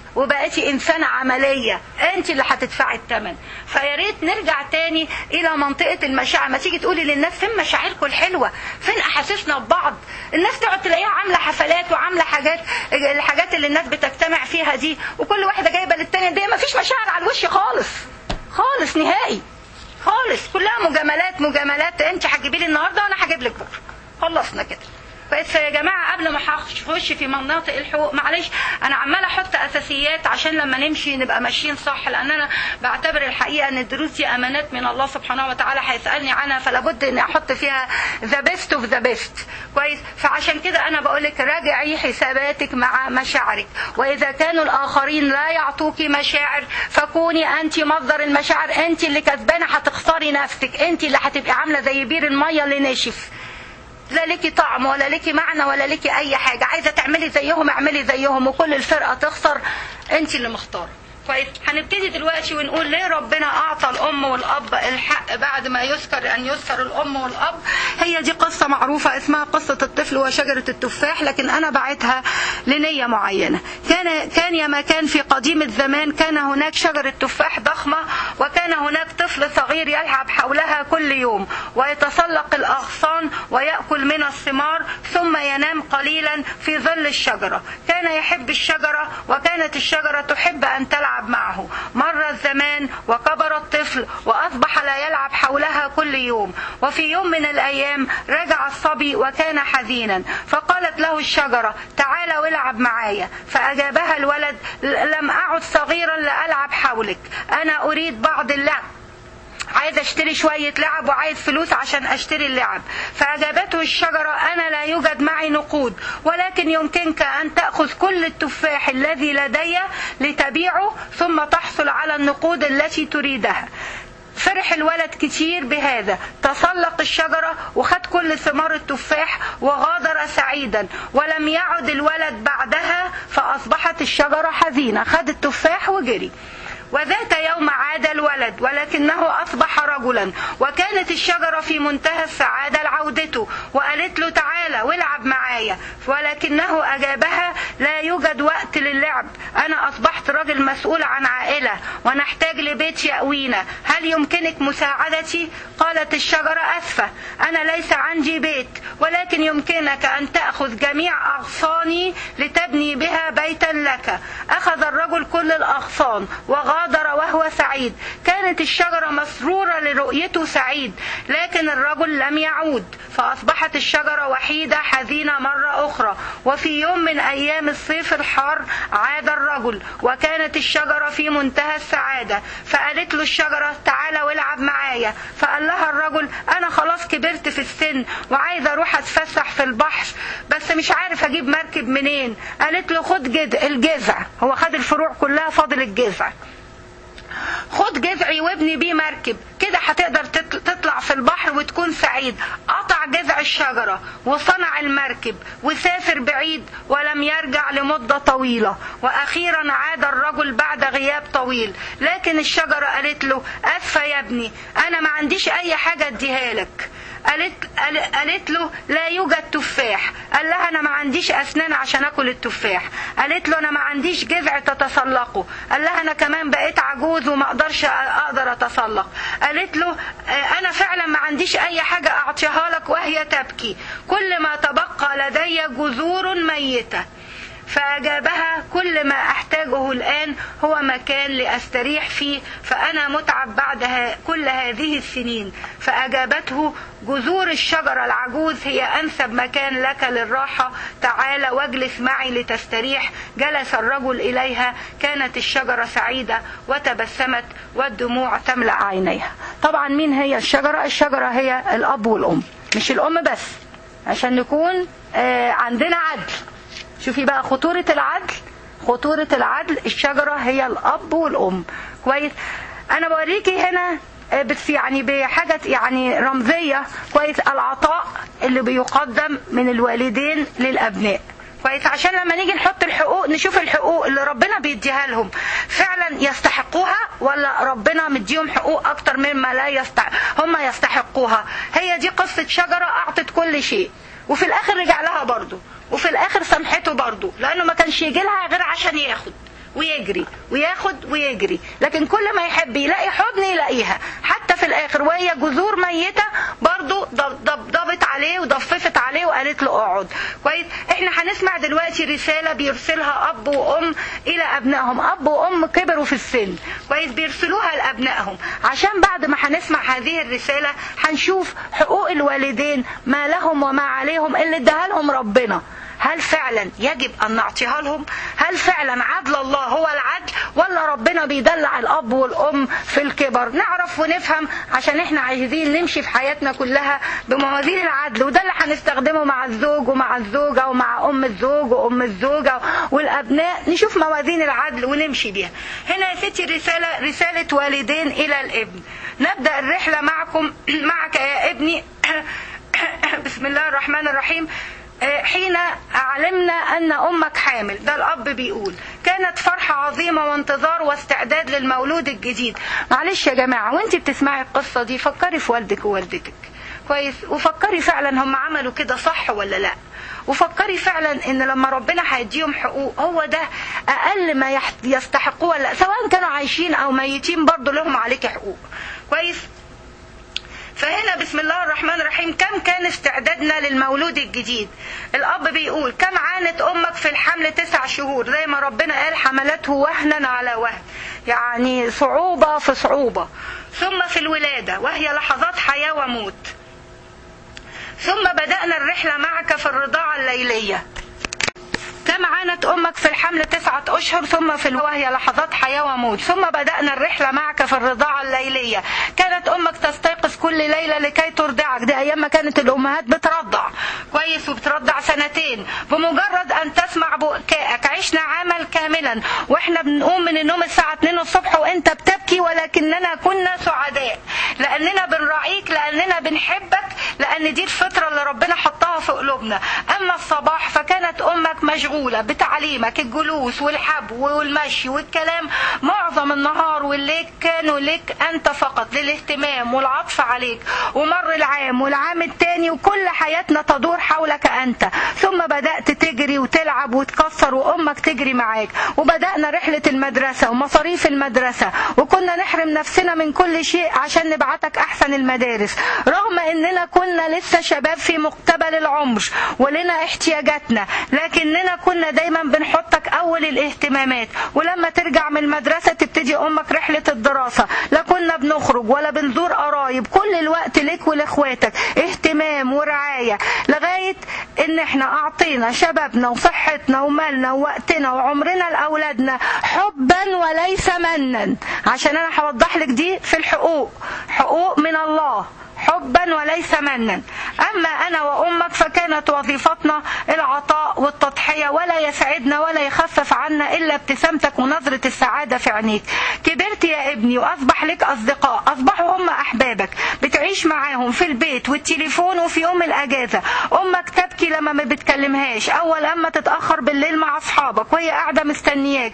وبقيتي انسانه عمليه انت اللي هتدفعي الثمن فيا ريت نرجع تاني الى منطقه المشاعر ما تيجي تقولي للناس فين مشاعركم الحلوه فين احاسيسنا ببعض الناس تقعد تلاقيها عامله حفلات وعامله حاجات الحاجات اللي الناس بتجتمع فيها دي وكل واحده جايبه للتانيه دي ما فيش مشاعر على الوش خالص خالص نهائي خالص كلها مجاملات مجاملات انت هتجيبي لي النهارده وانا هجيب لك بكره خلصنا كده بس يا جماعة قبل ما هخش في مناطق الحقوق معلش أنا عمالة أحط أساسيات عشان لما نمشي نبقى ماشيين صح لأن أنا بعتبر الحقيقة إن الدروس دي أمانات من الله سبحانه وتعالى هيسألني عنها فلا بد إني أحط فيها ذا بيست أوف ذا بيست كويس فعشان كده أنا بقول لك راجعي حساباتك مع مشاعرك وإذا كانوا الآخرين لا يعطوكي مشاعر فكوني أنت مصدر المشاعر أنت اللي كسبانة هتخسري نفسك أنت اللي هتبقي عاملة زي بير المية اللي نشف لا ليكي طعم ولا ليكي معنى ولا ليكي اي حاجه عايزه تعملي زيهم اعملي زيهم وكل الفرقه تخسر انت اللي مختاره كويس هنبتدي دلوقتي ونقول ليه ربنا اعطى الام والاب الحق بعد ما يذكر ان يذكر الام والاب هي دي قصه معروفه اسمها قصه الطفل وشجره التفاح لكن انا بعتها لنيه معينه كان كان يا ما كان في قديم الزمان كان هناك شجره تفاح ضخمه وكان هناك طفل صغير يلعب حولها كل يوم ويتسلق الاغصان وياكل من الثمار ثم ينام قليلا في ظل الشجره كان يحب الشجره وكانت الشجره تحب ان تلعب يلعب معه مر الزمان وكبر الطفل وأصبح لا يلعب حولها كل يوم وفي يوم من الأيام رجع الصبي وكان حزينا فقالت له الشجرة تعال والعب معايا فأجابها الولد لم أعد صغيرا لألعب حولك أنا أريد بعض اللعب عايز اشتري شوية لعب وعايز فلوس عشان اشتري اللعب فأجابته الشجرة أنا لا يوجد معي نقود ولكن يمكنك أن تأخذ كل التفاح الذي لدي لتبيعه ثم تحصل على النقود التي تريدها فرح الولد كتير بهذا تسلق الشجرة وخد كل ثمار التفاح وغادر سعيدا ولم يعد الولد بعدها فأصبحت الشجرة حزينة خد التفاح وجري وذات يوم عاد الولد ولكنه أصبح رجلا وكانت الشجرة في منتهى السعادة لعودته وقالت له تعالى والعب معايا ولكنه أجابها لا يوجد وقت للعب أنا أصبحت رجل مسؤول عن عائلة ونحتاج لبيت يأوينا هل يمكنك مساعدتي؟ قالت الشجرة أسفة أنا ليس عندي بيت ولكن يمكنك أن تأخذ جميع أغصاني لتبني بها بيتا لك أخذ الرجل كل الأغصان وغادر وهو سعيد كانت الشجرة مسرورة لرؤيته سعيد لكن الرجل لم يعود فأصبحت الشجرة وحيدة حزينة مرة أخرى وفي يوم من أيام الصيف الحار عاد الرجل وكانت الشجرة في منتهى السعادة فقالت له الشجرة تعالى والعب معايا فقال لها الرجل أنا خلاص كبرت في السن وعايز أروح أتفسح في البحر بس مش عارف أجيب مركب منين قالت له خد جد الجذع هو خد الفروع كلها فاضل الجذع خد جذعي وابني بيه مركب كده هتقدر تطلع في البحر وتكون سعيد قطع جذع الشجرة وصنع المركب وسافر بعيد ولم يرجع لمدة طويلة وأخيرا عاد الرجل بعد غياب طويل لكن الشجرة قالت له أسفة يا ابني أنا ما عنديش أي حاجة أديها لك قالت قالت له لا يوجد تفاح قال لها انا ما عنديش اسنان عشان اكل التفاح قالت له انا ما عنديش جذع تتسلقه قال لها انا كمان بقيت عجوز وما اقدرش اقدر اتسلق قالت له انا فعلا ما عنديش اي حاجه اعطيها لك وهي تبكي كل ما تبقى لدي جذور ميته فأجابها كل ما أحتاجه الآن هو مكان لأستريح فيه فأنا متعب بعد كل هذه السنين فأجابته جذور الشجرة العجوز هي أنسب مكان لك للراحة تعال واجلس معي لتستريح جلس الرجل إليها كانت الشجرة سعيدة وتبسمت والدموع تملأ عينيها طبعا مين هي الشجرة الشجرة هي الأب والأم مش الأم بس عشان نكون عندنا عدل شوفي بقى خطورة العدل خطورة العدل الشجرة هي الأب والأم كويس أنا بوريكي هنا بس يعني بحاجة يعني رمزية كويس العطاء اللي بيقدم من الوالدين للأبناء كويس عشان لما نيجي نحط الحقوق نشوف الحقوق اللي ربنا بيديها لهم فعلا يستحقوها ولا ربنا مديهم حقوق اكتر مما لا يستحق هم يستحقوها هي دي قصة شجرة اعطت كل شيء وفي الاخر رجع لها برضه وفي الاخر سامحته برضه لانه ما كانش يجي لها غير عشان ياخد ويجري وياخد ويجري لكن كل ما يحب يلاقي حضن يلاقيها حتى في الاخر وهي جذور ميته برضو ضبضبت عليه وضففت عليه وقالت له اقعد كويس احنا هنسمع دلوقتي رساله بيرسلها اب وام الى ابنائهم اب وام كبروا في السن كويس بيرسلوها لابنائهم عشان بعد ما هنسمع هذه الرساله هنشوف حقوق الوالدين ما لهم وما عليهم اللي اداها لهم ربنا هل فعلا يجب ان نعطيها لهم هل فعلا عدل الله هو العدل ولا ربنا بيدلع الاب والام في الكبر نعرف ونفهم عشان احنا عايزين نمشي في حياتنا كلها بموازين العدل وده اللي هنستخدمه مع الزوج ومع الزوجه ومع ام الزوج وام الزوجه والابناء نشوف موازين العدل ونمشي بيها هنا يا ستي رساله رساله والدين الى الابن نبدا الرحله معكم معك يا ابني بسم الله الرحمن الرحيم حين علمنا ان امك حامل ده الاب بيقول كانت فرحه عظيمه وانتظار واستعداد للمولود الجديد معلش يا جماعه وانت بتسمعي القصه دي فكري في والدك ووالدتك كويس وفكري فعلا هم عملوا كده صح ولا لا وفكري فعلا ان لما ربنا هيديهم حقوق هو ده اقل ما يستحقوه ولا سواء كانوا عايشين او ميتين برضه لهم عليك حقوق كويس فهنا بسم الله الرحمن الرحيم كم كان استعدادنا للمولود الجديد الاب بيقول كم عانت امك في الحمل تسع شهور زي ما ربنا قال حملته وهنا على وهن يعني صعوبة في صعوبة ثم في الولادة وهي لحظات حياة وموت ثم بدأنا الرحلة معك في الرضاعة الليلية كم عانت أمك في الحمل تسعة أشهر ثم في وهي لحظات حياة وموت ثم بدأنا الرحلة معك في الرضاعة الليلية كانت أمك تستيقظ كل ليلة لكي ترضعك دي أيام ما كانت الأمهات بترضع كويس وبترضع سنتين بمجرد أن تسمع بكائك عشنا عاما كاملا وإحنا بنقوم من النوم الساعة 2 الصبح وإنت بتبكي ولكننا كنا سعداء لأننا بنراعيك لأننا بنحبك لأن دي الفطرة اللي ربنا حطها في قلوبنا أما الصباح فكانت أمك مشغولة مشغولة بتعليمك الجلوس والحبو والمشي والكلام معظم النهار والليل كانوا لك أنت فقط للاهتمام والعطف عليك ومر العام والعام التاني وكل حياتنا تدور حولك أنت ثم بدأت تجري وتلعب وتكسر وأمك تجري معاك وبدأنا رحلة المدرسة ومصاريف المدرسة وكنا نحرم نفسنا من كل شيء عشان نبعتك أحسن المدارس رغم أننا كنا لسه شباب في مقتبل العمر ولنا احتياجاتنا لكننا كنا دايما بنحطك اول الاهتمامات ولما ترجع من المدرسة تبتدي امك رحلة الدراسة لا كنا بنخرج ولا بنزور قرايب كل الوقت ليك ولاخواتك اهتمام ورعاية لغاية ان احنا اعطينا شبابنا وصحتنا ومالنا ووقتنا وعمرنا لاولادنا حبا وليس منا عشان انا هوضح لك دي في الحقوق حقوق من الله حبا وليس منا أما أنا وأمك فكانت وظيفتنا العطاء والتضحية ولا يسعدنا ولا يخفف عنا إلا ابتسامتك ونظرة السعادة في عينيك كبرت يا ابني وأصبح لك أصدقاء أصبحوا هم أحبابك بتعيش معاهم في البيت والتليفون وفي يوم الأجازة أمك تبكي لما ما بتكلمهاش أول أما تتأخر بالليل مع أصحابك وهي قاعدة مستنياك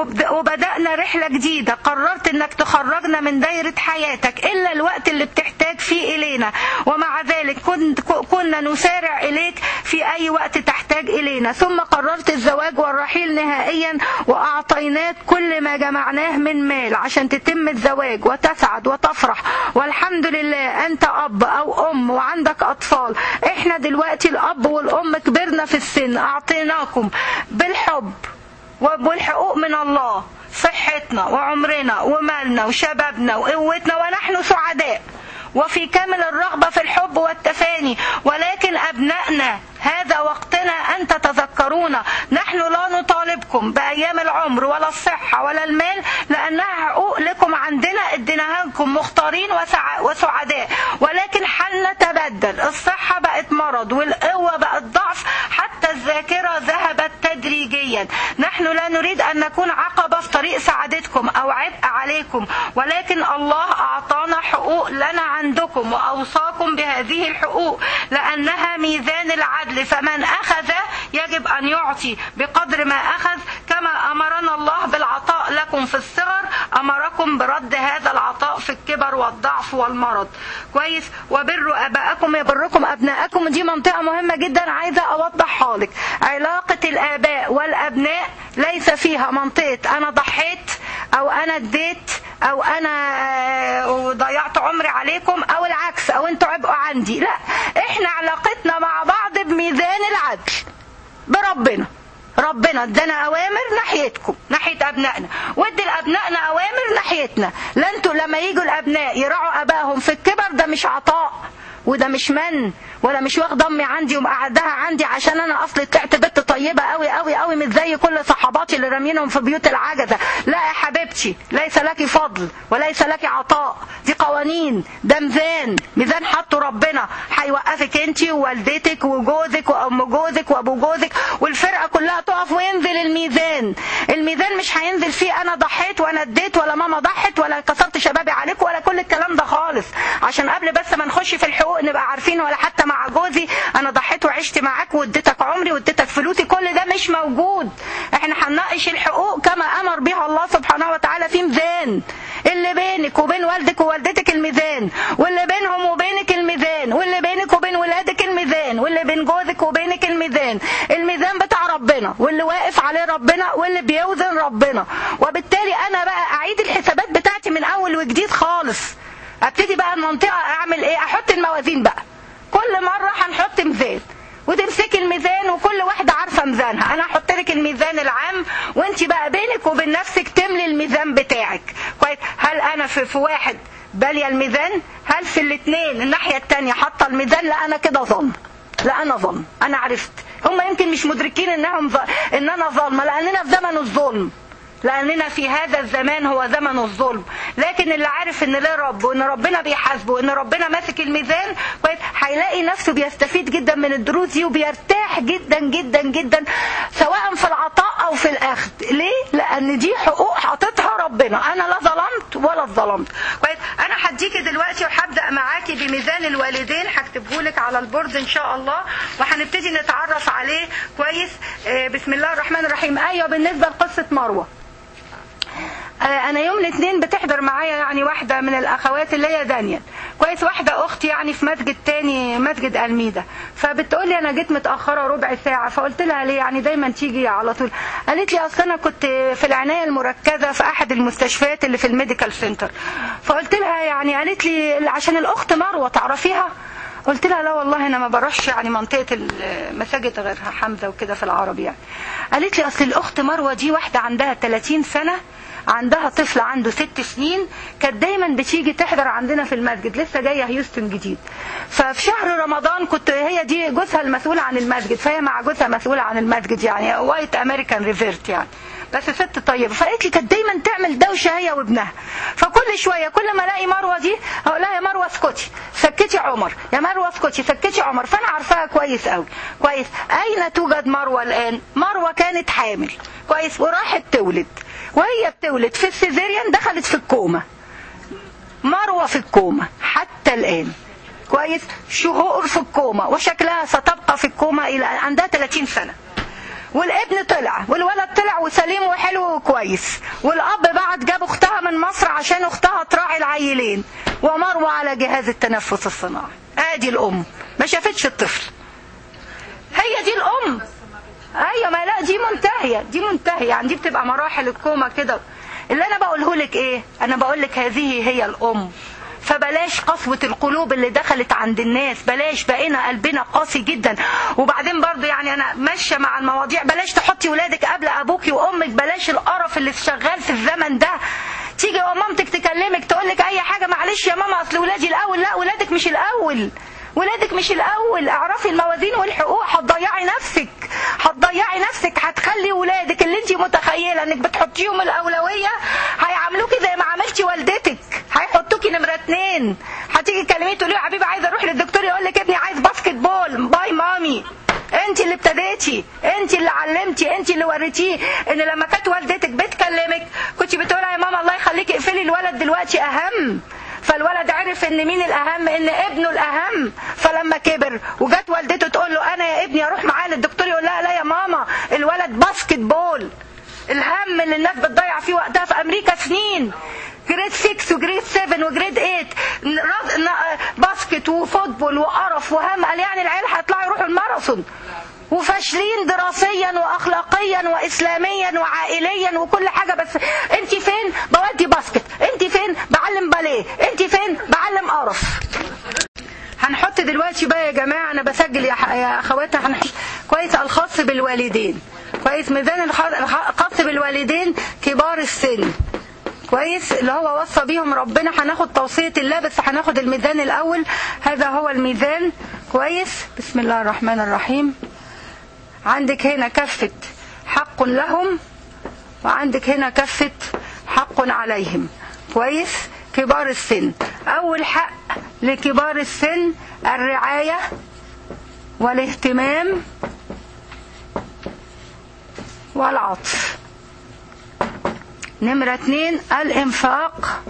وبدأنا رحلة جديدة قررت إنك تخرجنا من دايرة حياتك إلا الوقت اللي بتحتاج فيه إلينا ومع ذلك كنت كنا نسارع إليك في أي وقت تحتاج إلينا ثم قررت الزواج والرحيل نهائيا وأعطيناك كل ما جمعناه من مال عشان تتم الزواج وتسعد وتفرح والحمد لله أنت أب أو أم وعندك أطفال إحنا دلوقتي الأب والأم كبرنا في السن أعطيناكم بالحب وبالحقوق من الله صحتنا وعمرنا ومالنا وشبابنا وقوتنا ونحن سعداء وفي كامل الرغبة في الحب والتفاني ولكن أبنائنا هذا وقتنا أن تتذكرون نحن لا نطالبكم بأيام العمر ولا الصحة ولا المال لأنها حقوق لكم عندنا اديناها لكم مختارين وسعداء ولكن حالنا تبدل الصحة بقت مرض والقوة بقت ضعف حتى الذاكرة ذهبت تدريجيا نحن لا نريد أن نكون عقبة في طريق سعادتكم أو عبء عليكم ولكن الله أعطانا حقوق لنا عندكم وأوصاكم بهذه الحقوق لأنها ميزان العدل فمن أخذ يجب أن يعطي بقدر ما أخذ كما كما امرنا الله بالعطاء لكم في الصغر امركم برد هذا العطاء في الكبر والضعف والمرض كويس وبروا اباءكم يبركم ابناءكم دي منطقه مهمه جدا عايزه اوضحها لك علاقه الاباء والابناء ليس فيها منطقه انا ضحيت او انا اديت او انا آه، ضيعت عمري عليكم او العكس او انتوا عبئوا عندي لا احنا علاقتنا مع بعض بميزان العدل بربنا ربنا ادانا اوامر ناحيتكم ناحيه ابنائنا وادي لابنائنا اوامر ناحيتنا لا انتوا لما يجوا الابناء يراعوا ابائهم في الكبر ده مش عطاء وده مش من ولا مش واخد امي عندي ومقعدها عندي عشان انا اصلي طلعت بنت طيبه قوي قوي قوي مش زي كل صحباتي اللي رامينهم في بيوت العجزه لا يا حبيبتي ليس لك فضل وليس لك عطاء دي قوانين ده ميزان ميزان حطه ربنا هيوقفك انت ووالدتك وجوزك وام جوزك وابو جوزك والفرقه كلها تقف وينزل الميزان الميزان مش هينزل فيه انا ضحيت وانا اديت ولا ماما ضحت ولا كسرت شبابي عليك ولا كل الكلام ده خالص عشان قبل بس ما نخش في الحقوق نبقى عارفين ولا حتى مع جوزي انا ضحيت وعشت معاك واديتك عمري واديتك فلوسي كل ده مش موجود احنا هنناقش الحقوق كما امر بها الله سبحانه وتعالى في ميزان اللي بينك وبين والدك ووالدتك الميزان واللي بينهم وبينك الميزان واللي بينك وبين ولادك الميزان واللي بين جوزك وبينك الميزان الميزان بتاع ربنا واللي واقف عليه ربنا واللي بيوزن ربنا وبالتالي انا بقى اعيد الحسابات بتاعتي من اول وجديد خالص ابتدي بقى المنطقه اعمل ايه احط الموازين بقى كل مره هنحط ميزان وتمسكي الميزان وكل واحده عارفه ميزانها انا هحط لك الميزان العام وانت بقى بينك وبين نفسك تملي الميزان بتاعك كويس هل انا في, في واحد باليه الميزان هل في الاثنين الناحيه الثانيه حاطه الميزان لا انا كده ظن لا انا ظن انا عرفت هم يمكن مش مدركين انهم ظ... ان انا ظالمه لاننا في زمن الظلم لأننا في هذا الزمان هو زمن الظلم لكن اللي عارف ان له رب وان ربنا بيحاسبه وان ربنا ماسك الميزان كويس هيلاقي نفسه بيستفيد جدا من الدروس دي وبيرتاح جدا جدا جدا سواء في العطاء او في الاخذ ليه لان دي حقوق حاططها ربنا انا لا ظلمت ولا اتظلمت كويس انا هديكي دلوقتي وهبدا معاكي بميزان الوالدين هكتبه لك على البورد ان شاء الله وهنبتدي نتعرف عليه كويس آه، بسم الله الرحمن الرحيم ايوه بالنسبه لقصه مروه انا يوم الاثنين بتحضر معايا يعني واحده من الاخوات اللي هي دانيال كويس واحده اختي يعني في مسجد تاني مسجد الميدا فبتقول لي انا جيت متاخره ربع ساعه فقلت لها ليه يعني دايما تيجي على طول قالت لي اصل انا كنت في العنايه المركزه في احد المستشفيات اللي في الميديكال سنتر فقلت لها يعني قالت لي عشان الاخت مروه تعرفيها قلت لها لا والله انا ما بروحش يعني منطقه المساجد غير حمزه وكده في العربي يعني قالت لي اصل الاخت مروه دي واحده عندها 30 سنه عندها طفل عنده ست سنين كانت دايما بتيجي تحضر عندنا في المسجد لسه جايه هيوستن جديد ففي شهر رمضان كنت هي دي جوزها المسؤول عن المسجد فهي مع جوزها مسؤوله عن المسجد يعني وايت امريكان ريفيرت يعني بس ست طيبه فقالت لي كانت دايما تعمل دوشه هي وابنها فكل شويه كل ما الاقي مروه دي اقول لها يا مروه اسكتي سكتي عمر يا مروه اسكتي سكتي عمر فانا عارفاها كويس قوي كويس اين توجد مروه الان مروه كانت حامل كويس وراحت تولد وهي بتولد في السيزيريان دخلت في الكوما مروه في الكوما حتى الان كويس شهور في الكوما وشكلها ستبقى في الكوما الى عندها 30 سنه والابن طلع والولد طلع وسليم وحلو وكويس والاب بعد جاب اختها من مصر عشان اختها تراعي العيلين ومروه على جهاز التنفس الصناعي ادي الام ما شافتش الطفل هي دي الام ايوه ما لا دي منتهيه دي منتهيه يعني دي بتبقى مراحل الكوما كده اللي انا بقوله لك ايه انا بقول لك هذه هي الام فبلاش قسوة القلوب اللي دخلت عند الناس بلاش بقينا قلبنا قاسي جدا وبعدين برضو يعني انا ماشية مع المواضيع بلاش تحطي ولادك قبل ابوكي وامك بلاش القرف اللي شغال في الزمن ده تيجي ومامتك تكلمك تقول لك اي حاجة معلش يا ماما اصل ولادي الاول لا ولادك مش الاول ولادك مش الاول اعرفي الموازين والحقوق هتضيعي نفسك هتضيعي نفسك هتخلي ولادك اللي انت متخيله انك بتحطيهم الاولويه هيعاملوكي زي ما عملتي والدتك هيحطوكي نمره اتنين هتيجي تكلميه تقولي له يا حبيبي عايزه اروح للدكتور يقول لك ابني عايز باسكت بول باي مامي انت اللي ابتديتي انت اللي علمتي انت اللي وريتيه ان لما كانت والدتك بتكلمك كنت بتقولي يا ماما الله يخليكي اقفلي الولد دلوقتي اهم فالولد عرف ان مين الاهم ان ابنه الاهم فلما كبر وجت والدته تقول له انا يا ابني اروح معاه للدكتور يقول لها لا يا ماما الولد باسكت بول الهم اللي الناس بتضيع فيه وقتها في امريكا سنين جريد 6 وجريد 7 وجريد 8 رز- ن- باسكت وفوتبول وقرف وهم قال يعني العيال هيطلعوا يروحوا الماراثون وفاشلين دراسيا واخلاقيا واسلاميا وعائليا وكل حاجه بس انت فين بودي باسكت انت فين بعلم باليه انت فين بعلم قرف هنحط دلوقتي بقى يا جماعه انا بسجل يا, ح- يا اخواتي هنحط كويس الخاص بالوالدين كويس ميزان الخ- الخاص بالوالدين كبار السن كويس اللي هو وصى بيهم ربنا هناخد توصية الله بس هناخد الميزان الأول هذا هو الميزان كويس بسم الله الرحمن الرحيم عندك هنا كفة حق لهم وعندك هنا كفة حق عليهم كويس كبار السن أول حق لكبار السن الرعاية والاهتمام والعطف نمرة اتنين الإنفاق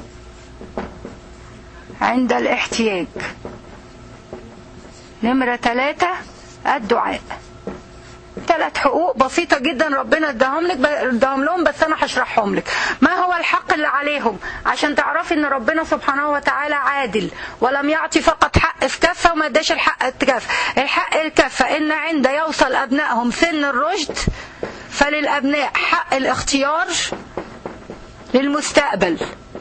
عند الاحتياج نمرة ثلاثة الدعاء ثلاث حقوق بسيطة جدا ربنا اداهم لك اداهم لهم بس انا هشرحهم لك ما هو الحق اللي عليهم عشان تعرفي ان ربنا سبحانه وتعالى عادل ولم يعطي فقط حق في كفة وما اداش الحق الكفة الحق الكفة ان عند يوصل ابنائهم سن الرشد فللابناء حق الاختيار للمستقبل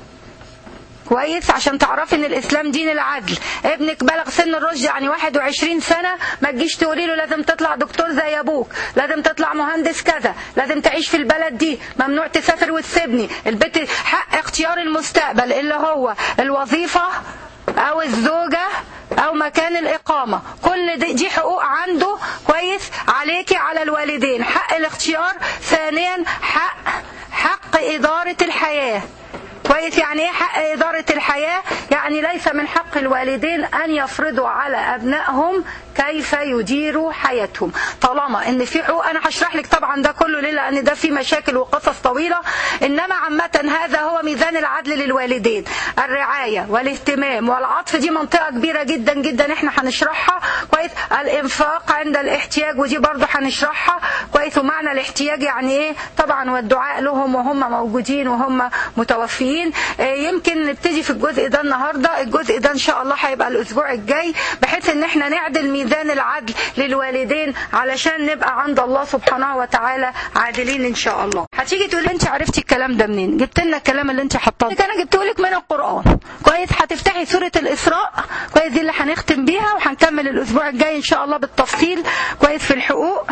كويس عشان تعرفي ان الاسلام دين العدل ابنك بلغ سن الرشد يعني 21 سنه ما تجيش تقولي له لازم تطلع دكتور زي ابوك لازم تطلع مهندس كذا لازم تعيش في البلد دي ممنوع تسافر وتسيبني البيت حق اختيار المستقبل اللي هو الوظيفه او الزوجه او مكان الاقامه كل دي, دي حقوق عنده كويس عليكي على الوالدين حق الاختيار ثانيا حق حق اداره الحياه كويس يعني ايه حق إدارة الحياة يعني ليس من حق الوالدين أن يفرضوا على أبنائهم كيف يديروا حياتهم طالما ان في حقوق انا هشرح لك طبعا ده كله ليه لان ده في مشاكل وقصص طويله انما عامه هذا هو ميزان العدل للوالدين الرعايه والاهتمام والعطف دي منطقه كبيره جدا جدا احنا هنشرحها كويس الانفاق عند الاحتياج ودي برضه هنشرحها كويس ومعنى الاحتياج يعني ايه طبعا والدعاء لهم وهم موجودين وهم متوفيين آه، يمكن نبتدي في الجزء ده النهارده الجزء ده ان شاء الله هيبقى الاسبوع الجاي بحيث ان احنا نعدل ميزان العدل للوالدين علشان نبقى عند الله سبحانه وتعالى عادلين ان شاء الله هتيجي تقولي انت عرفتي الكلام ده منين جبت لنا الكلام اللي انت حطاه انا جبته لك من القران كويس هتفتحي سوره الاسراء كويس دي اللي هنختم بيها وهنكمل الاسبوع الجاي ان شاء الله بالتفصيل كويس في الحقوق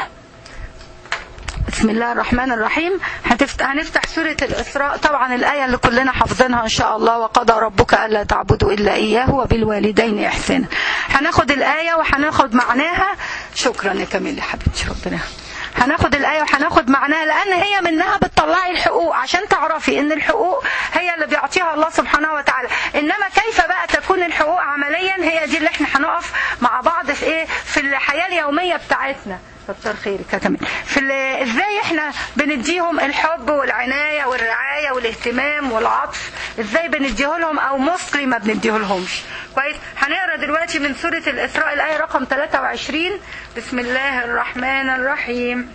بسم الله الرحمن الرحيم هتفتح هنفتح سورة الإسراء طبعا الآية اللي كلنا حافظينها إن شاء الله وقضى ربك ألا تعبدوا إلا إياه وبالوالدين إحسانا هناخد الآية وهناخد معناها شكرا يا كامل يا حبيبتي ربنا هناخد الآية وهناخد معناها لأن هي منها بتطلعي الحقوق عشان تعرفي إن الحقوق هي اللي بيعطيها الله سبحانه وتعالى إنما كيف بقى تكون الحقوق عمليا هي دي اللي احنا هنقف مع بعض في إيه في الحياة اليومية بتاعتنا كتر خيرك يا كمان في ال- ازاي احنا بنديهم الحب والعنايه والرعايه والاهتمام والعطف ازاي بنديه لهم او مصري ما بنديه لهمش كويس هنقرا دلوقتي من سوره الاسراء الايه رقم 23 بسم الله الرحمن الرحيم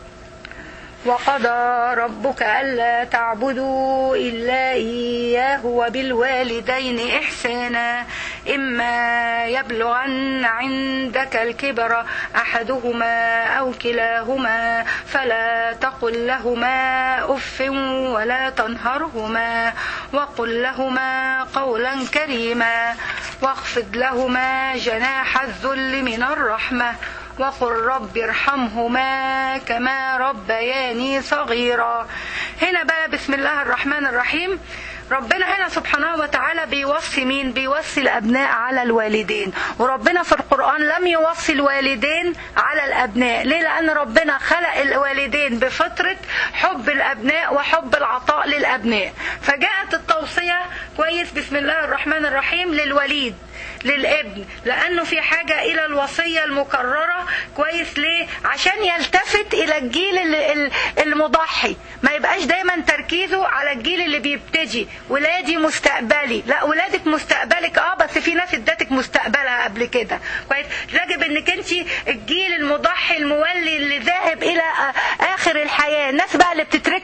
وقضى ربك ألا تعبدوا إلا إياه وبالوالدين إحسانا إما يبلغن عندك الكبر أحدهما أو كلاهما فلا تقل لهما أف ولا تنهرهما وقل لهما قولا كريما واخفض لهما جناح الذل من الرحمة وقل رب ارحمهما كما ربياني صغيرا هنا بقى بسم الله الرحمن الرحيم ربنا هنا سبحانه وتعالى بيوصي مين بيوصي الابناء على الوالدين وربنا في القران لم يوصي الوالدين على الابناء ليه لان ربنا خلق الوالدين بفطره حب الابناء وحب العطاء للابناء فجاءت التوصيه كويس بسم الله الرحمن الرحيم للوليد للابن لانه في حاجه الى الوصيه المكرره كويس ليه عشان يلتفت الى الجيل ال- ال- المضحي ما يبقاش دايما تركيزه على الجيل اللي بيبتدي ولادي مستقبلي لا ولادك مستقبلك اه بس في ناس ادتك مستقبلها قبل كده كويس يجب انك انت الجيل المضحي المولي اللي ذاهب الى آه، اخر الحياه الناس بقى اللي بتتركن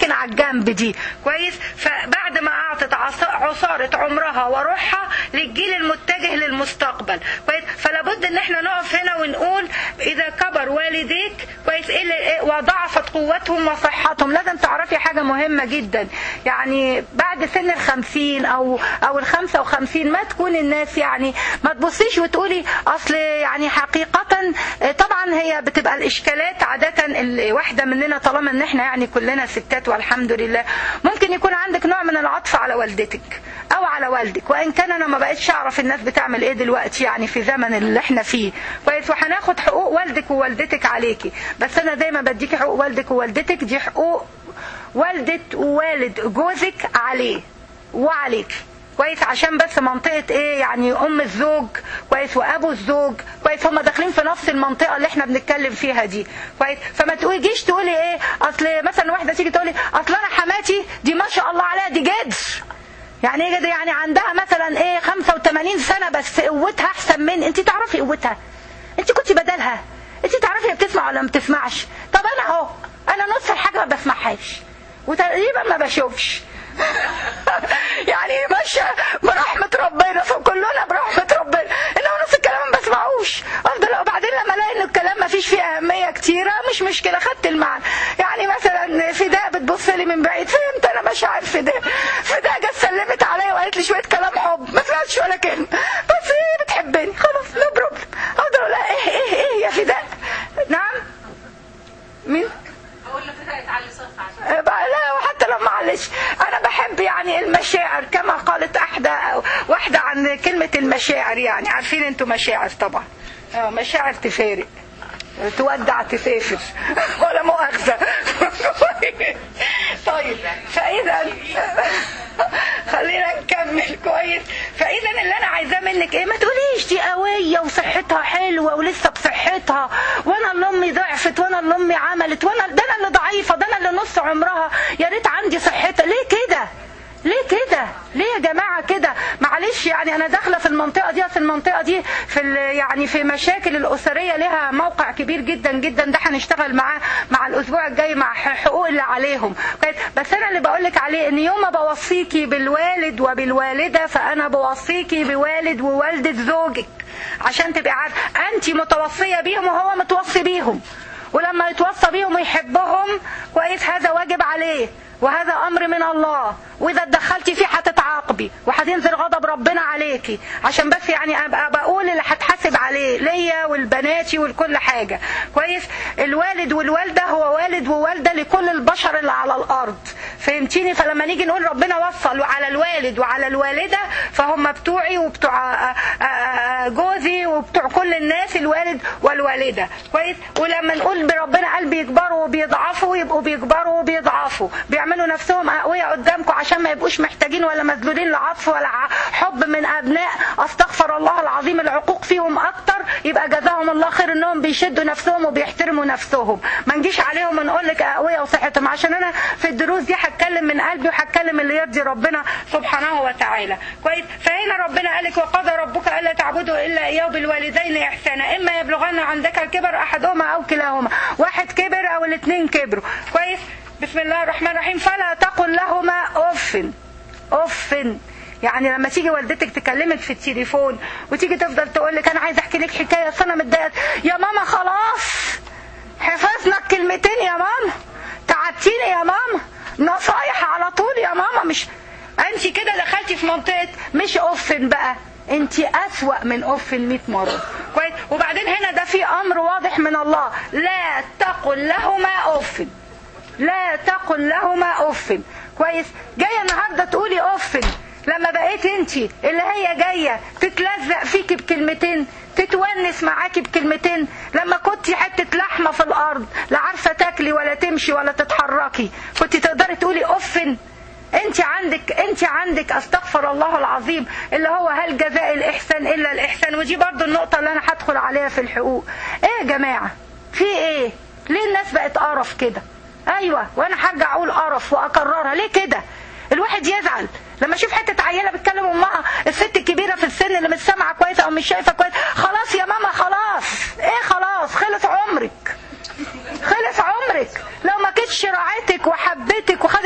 تتركن على الجنب دي كويس فبعد ما اعطت عص- عصاره عمرها وروحها للجيل المتجه للمستقبل كويس فلا بد ان احنا نقف هنا ونقول اذا كبر والديك كويس ايه اللي- إيه وضعفت قوتهم وصحتهم لازم تعرفي حاجه مهمه جدا يعني بعد سن الخمسين او او الخمسة وخمسين ما تكون الناس يعني ما تبصيش وتقولي اصل يعني حقيقة آه، طبعا هي بتبقى الاشكالات عادة الواحدة مننا طالما ان احنا يعني كلنا ستات والحمد لله ممكن يكون عندك نوع من العطف على والدتك او على والدك وان كان انا ما بقتش اعرف الناس بتعمل ايه دلوقتي يعني في زمن اللي احنا فيه كويس وهناخد حقوق والدك ووالدتك عليكي بس انا زي ما بديكي حقوق والدك ووالدتك دي حقوق والدة ووالد جوزك عليه وعليك كويس عشان بس منطقة ايه يعني ام الزوج كويس وابو الزوج كويس هما داخلين في نفس المنطقة اللي احنا بنتكلم فيها دي كويس فما تقوليش تقولي ايه اصل مثلا واحدة تيجي تقولي اصل انا حماتي دي ما شاء الله عليها دي جدر يعني ايه جدر يعني عندها مثلا ايه 85 سنة بس قوتها احسن من انت تعرفي قوتها انت كنت بدلها انت تعرفي هي بتسمع ولا ما بتسمعش طب انا اهو انا نص الحاجة ما بسمعهاش وتقريبا ما بشوفش يعني ماشية برحمة ربنا فكلنا برحمة ربنا انما نص الكلام ما بسمعوش افضل وبعدين لما الاقي ان الكلام ما فيش فيه اهمية كتيرة مش مشكلة خدت المعنى يعني مثلا فداء بتبص لي من بعيد فهمت انا مشاعر فداء فداء جت سلمت عليا وقالت لي شوية كلام حب ما سمعتش ولا كلمة بس هي بتحبني خلاص نو بروبلم افضل اقول لها ايه ايه ايه يا فداء نعم مين اقول له كده يتعلي صوت عشان بقى لا وحتى لو معلش انا بحب يعني المشاعر كما قالت احدى واحده عن كلمه المشاعر يعني عارفين انتوا مشاعر طبعا آه، مشاعر تفارق تودع تسافر ولا مؤاخذه طيب فاذا خلينا نكمل كويس فاذا اللي انا عايزاه منك ايه ما تقوليش دي قويه وصحتها حلوه ولسه بصحتها وانا اللي امي ضعفت وانا اللي امي عملت وانا ده انا اللي ضعيفه ده انا اللي نص عمرها يا ريت عندي صحتها ليه كده ليه كده ليه يا جماعه كده معلش يعني انا داخله في المنطقه دي اصل المنطقه دي في ال- يعني في مشاكل الاسريه لها موقع كبير جدا جدا ده هنشتغل معاه مع الاسبوع الجاي مع ح- حقوق اللي عليهم كويس؟ بس انا اللي بقول لك عليه ان يوم ما بوصيكي بالوالد وبالوالده فانا بوصيكي بوالد ووالده زوجك عشان تبقي عارفه انت متوصيه بيهم وهو متوصي بيهم ولما يتوصى بيهم ويحبهم كويس هذا واجب عليه وهذا امر من الله واذا اتدخلتي فيه هتتعاقبي وهتنزل غضب ربنا عليكي عشان بس يعني ابقى بقول اللي هتحاسب عليه ليا والبناتي ولكل حاجه كويس الوالد والوالده هو والد ووالده لكل البشر اللي على الارض فهمتيني فلما نيجي نقول ربنا وصل على الوالد وعلى الوالده فهم بتوعي وبتوع آه، آه، جوزي وبتوع كل الناس الوالد والوالده كويس ولما نقول بربنا قال بيكبروا وبيضعفوا يبقوا بيكبروا وبيضعفوا بيعملوا نفسهم اقوياء قدامكم عشان ما يبقوش محتاجين ولا مذلولين لعطف ولا ع- حب من ابناء استغفر الله العظيم العقوق فيهم اكتر يبقى جزاهم الله خير انهم بيشدوا نفسهم وبيحترموا نفسهم ما نجيش عليهم ونقول لك اقوياء وصحتهم عشان انا في الدروس دي هتكلم من قلبي وهتكلم اللي يرضي ربنا سبحانه وتعالى كويس فهنا ربنا قالك وقضى ربك الا تعبدوا الا اياه بالوالدين احسانا اما يبلغن عندك الكبر احدهما او كلاهما واحد كبر او الاثنين كبروا كويس بسم الله الرحمن الرحيم فلا تقل لهما اف اف يعني لما تيجي والدتك تكلمك في التليفون وتيجي تفضل تقول لك انا عايز احكي لك حكايه اصل انا متضايقه يا ماما خلاص حفظنا الكلمتين يا ماما تعبتيني يا ماما نصايح على طول يا ماما مش انت كده دخلتي في منطقه مش اف بقى انت اسوأ من اف 100 مره كويس وبعدين هنا ده في امر واضح من الله لا تقل لهما اف لا تقل لهما اف كويس جايه النهارده تقولي اف لما بقيت انت اللي هي جايه تتلزق فيكي بكلمتين تتونس معاكي بكلمتين لما كنت حته لحمه في الارض لا عارفه تاكلي ولا تمشي ولا تتحركي كنت تقدري تقولي اف انت عندك انت عندك استغفر الله العظيم اللي هو هل جزاء الاحسان الا الاحسان ودي برضو النقطه اللي انا هدخل عليها في الحقوق ايه يا جماعه في ايه ليه الناس بقت قرف كده ايوه وانا هرجع اقول قرف واكررها ليه كده الواحد يزعل لما اشوف حته عيله بتكلم امها الست الكبيره في السن اللي مش سامعه كويس او مش شايفه كويس خلاص يا ماما خلاص ايه خلاص خلص عمرك خلص عمرك لو ما كنتش راعتك وحبتك وخدت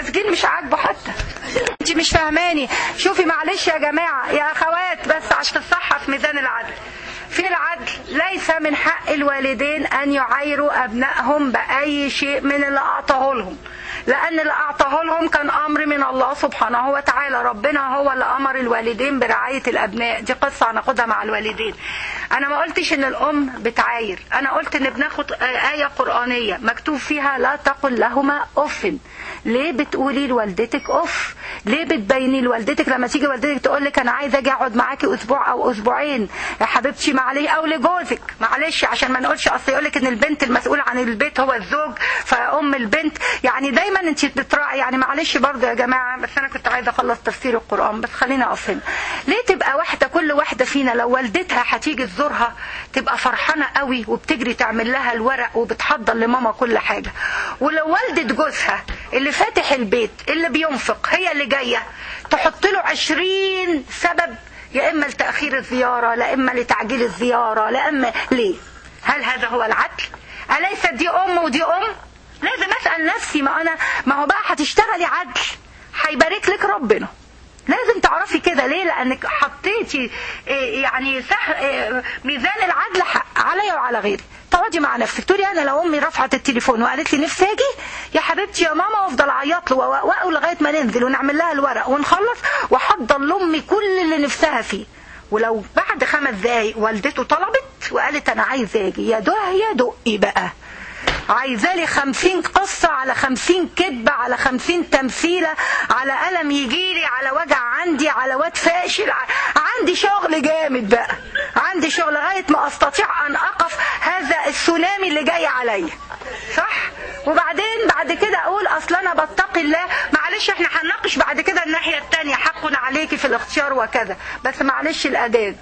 التسجيل مش عاجبه حتى انت مش فاهماني شوفي معلش يا جماعه يا اخوات بس عشان تصحى في ميزان العدل في العدل ليس من حق الوالدين ان يعايروا ابنائهم باي شيء من اللي اعطاه لهم لان اللي اعطاه لهم كان امر من الله سبحانه وتعالى ربنا هو اللي امر الوالدين برعايه الابناء دي قصه هناخدها مع الوالدين انا ما قلتش ان الام بتعاير انا قلت ان بناخد ايه قرانيه مكتوب فيها لا تقل لهما اف ليه بتقولي لوالدتك اف ليه بتبيني لوالدتك لما تيجي والدتك تقول لك انا عايزه اجي اقعد معاكي اسبوع او اسبوعين يا حبيبتي معلش او لجوزك معلش عشان ما نقولش اصل يقول لك ان البنت المسؤول عن البيت هو الزوج فام البنت يعني دايما انت بتراعي يعني معلش برضه يا جماعه بس انا كنت عايزه اخلص تفسير القران بس خلينا اقف هنا ليه تبقى واحده كل واحده فينا لو والدتها هتيجي تزورها تبقى فرحانه قوي وبتجري تعمل لها الورق وبتحضر لماما كل حاجه ولو والده جوزها اللي فاتح البيت اللي بينفق هي اللي جايه تحط له عشرين سبب يا اما لتاخير الزياره لا اما لتعجيل الزياره لا اما ليه هل هذا هو العدل اليست دي ام ودي ام لازم اسال نفسي ما انا ما هو بقى هتشتغلي عدل هيبارك لك ربنا لازم تعرفي كده ليه لانك حطيتي إيه يعني سح إيه ميزان العدل عليا وعلى غيري تقعدي مع نفسك تقولي انا لو امي رفعت التليفون وقالت لي نفسي اجي يا حبيبتي يا ماما وافضل اعيط له واقول لغايه ما ننزل ونعمل لها الورق ونخلص واحضر لامي كل اللي نفسها فيه ولو بعد خمس دقايق والدته طلبت وقالت انا عايزه اجي يا ده يا دقي بقى عايزة لي خمسين قصة على خمسين كذبة على خمسين تمثيلة على ألم يجيلي على وجع عندي على واد فاشل عندي شغل جامد بقى عندي شغل لغاية ما أستطيع أن أقف هذا السونامي اللي جاي عليا صح وبعدين بعد كده أقول أصل أنا بتقي الله معلش احنا هنناقش بعد كده الناحية التانية حق عليكي في الاختيار وكذا بس معلش الأداب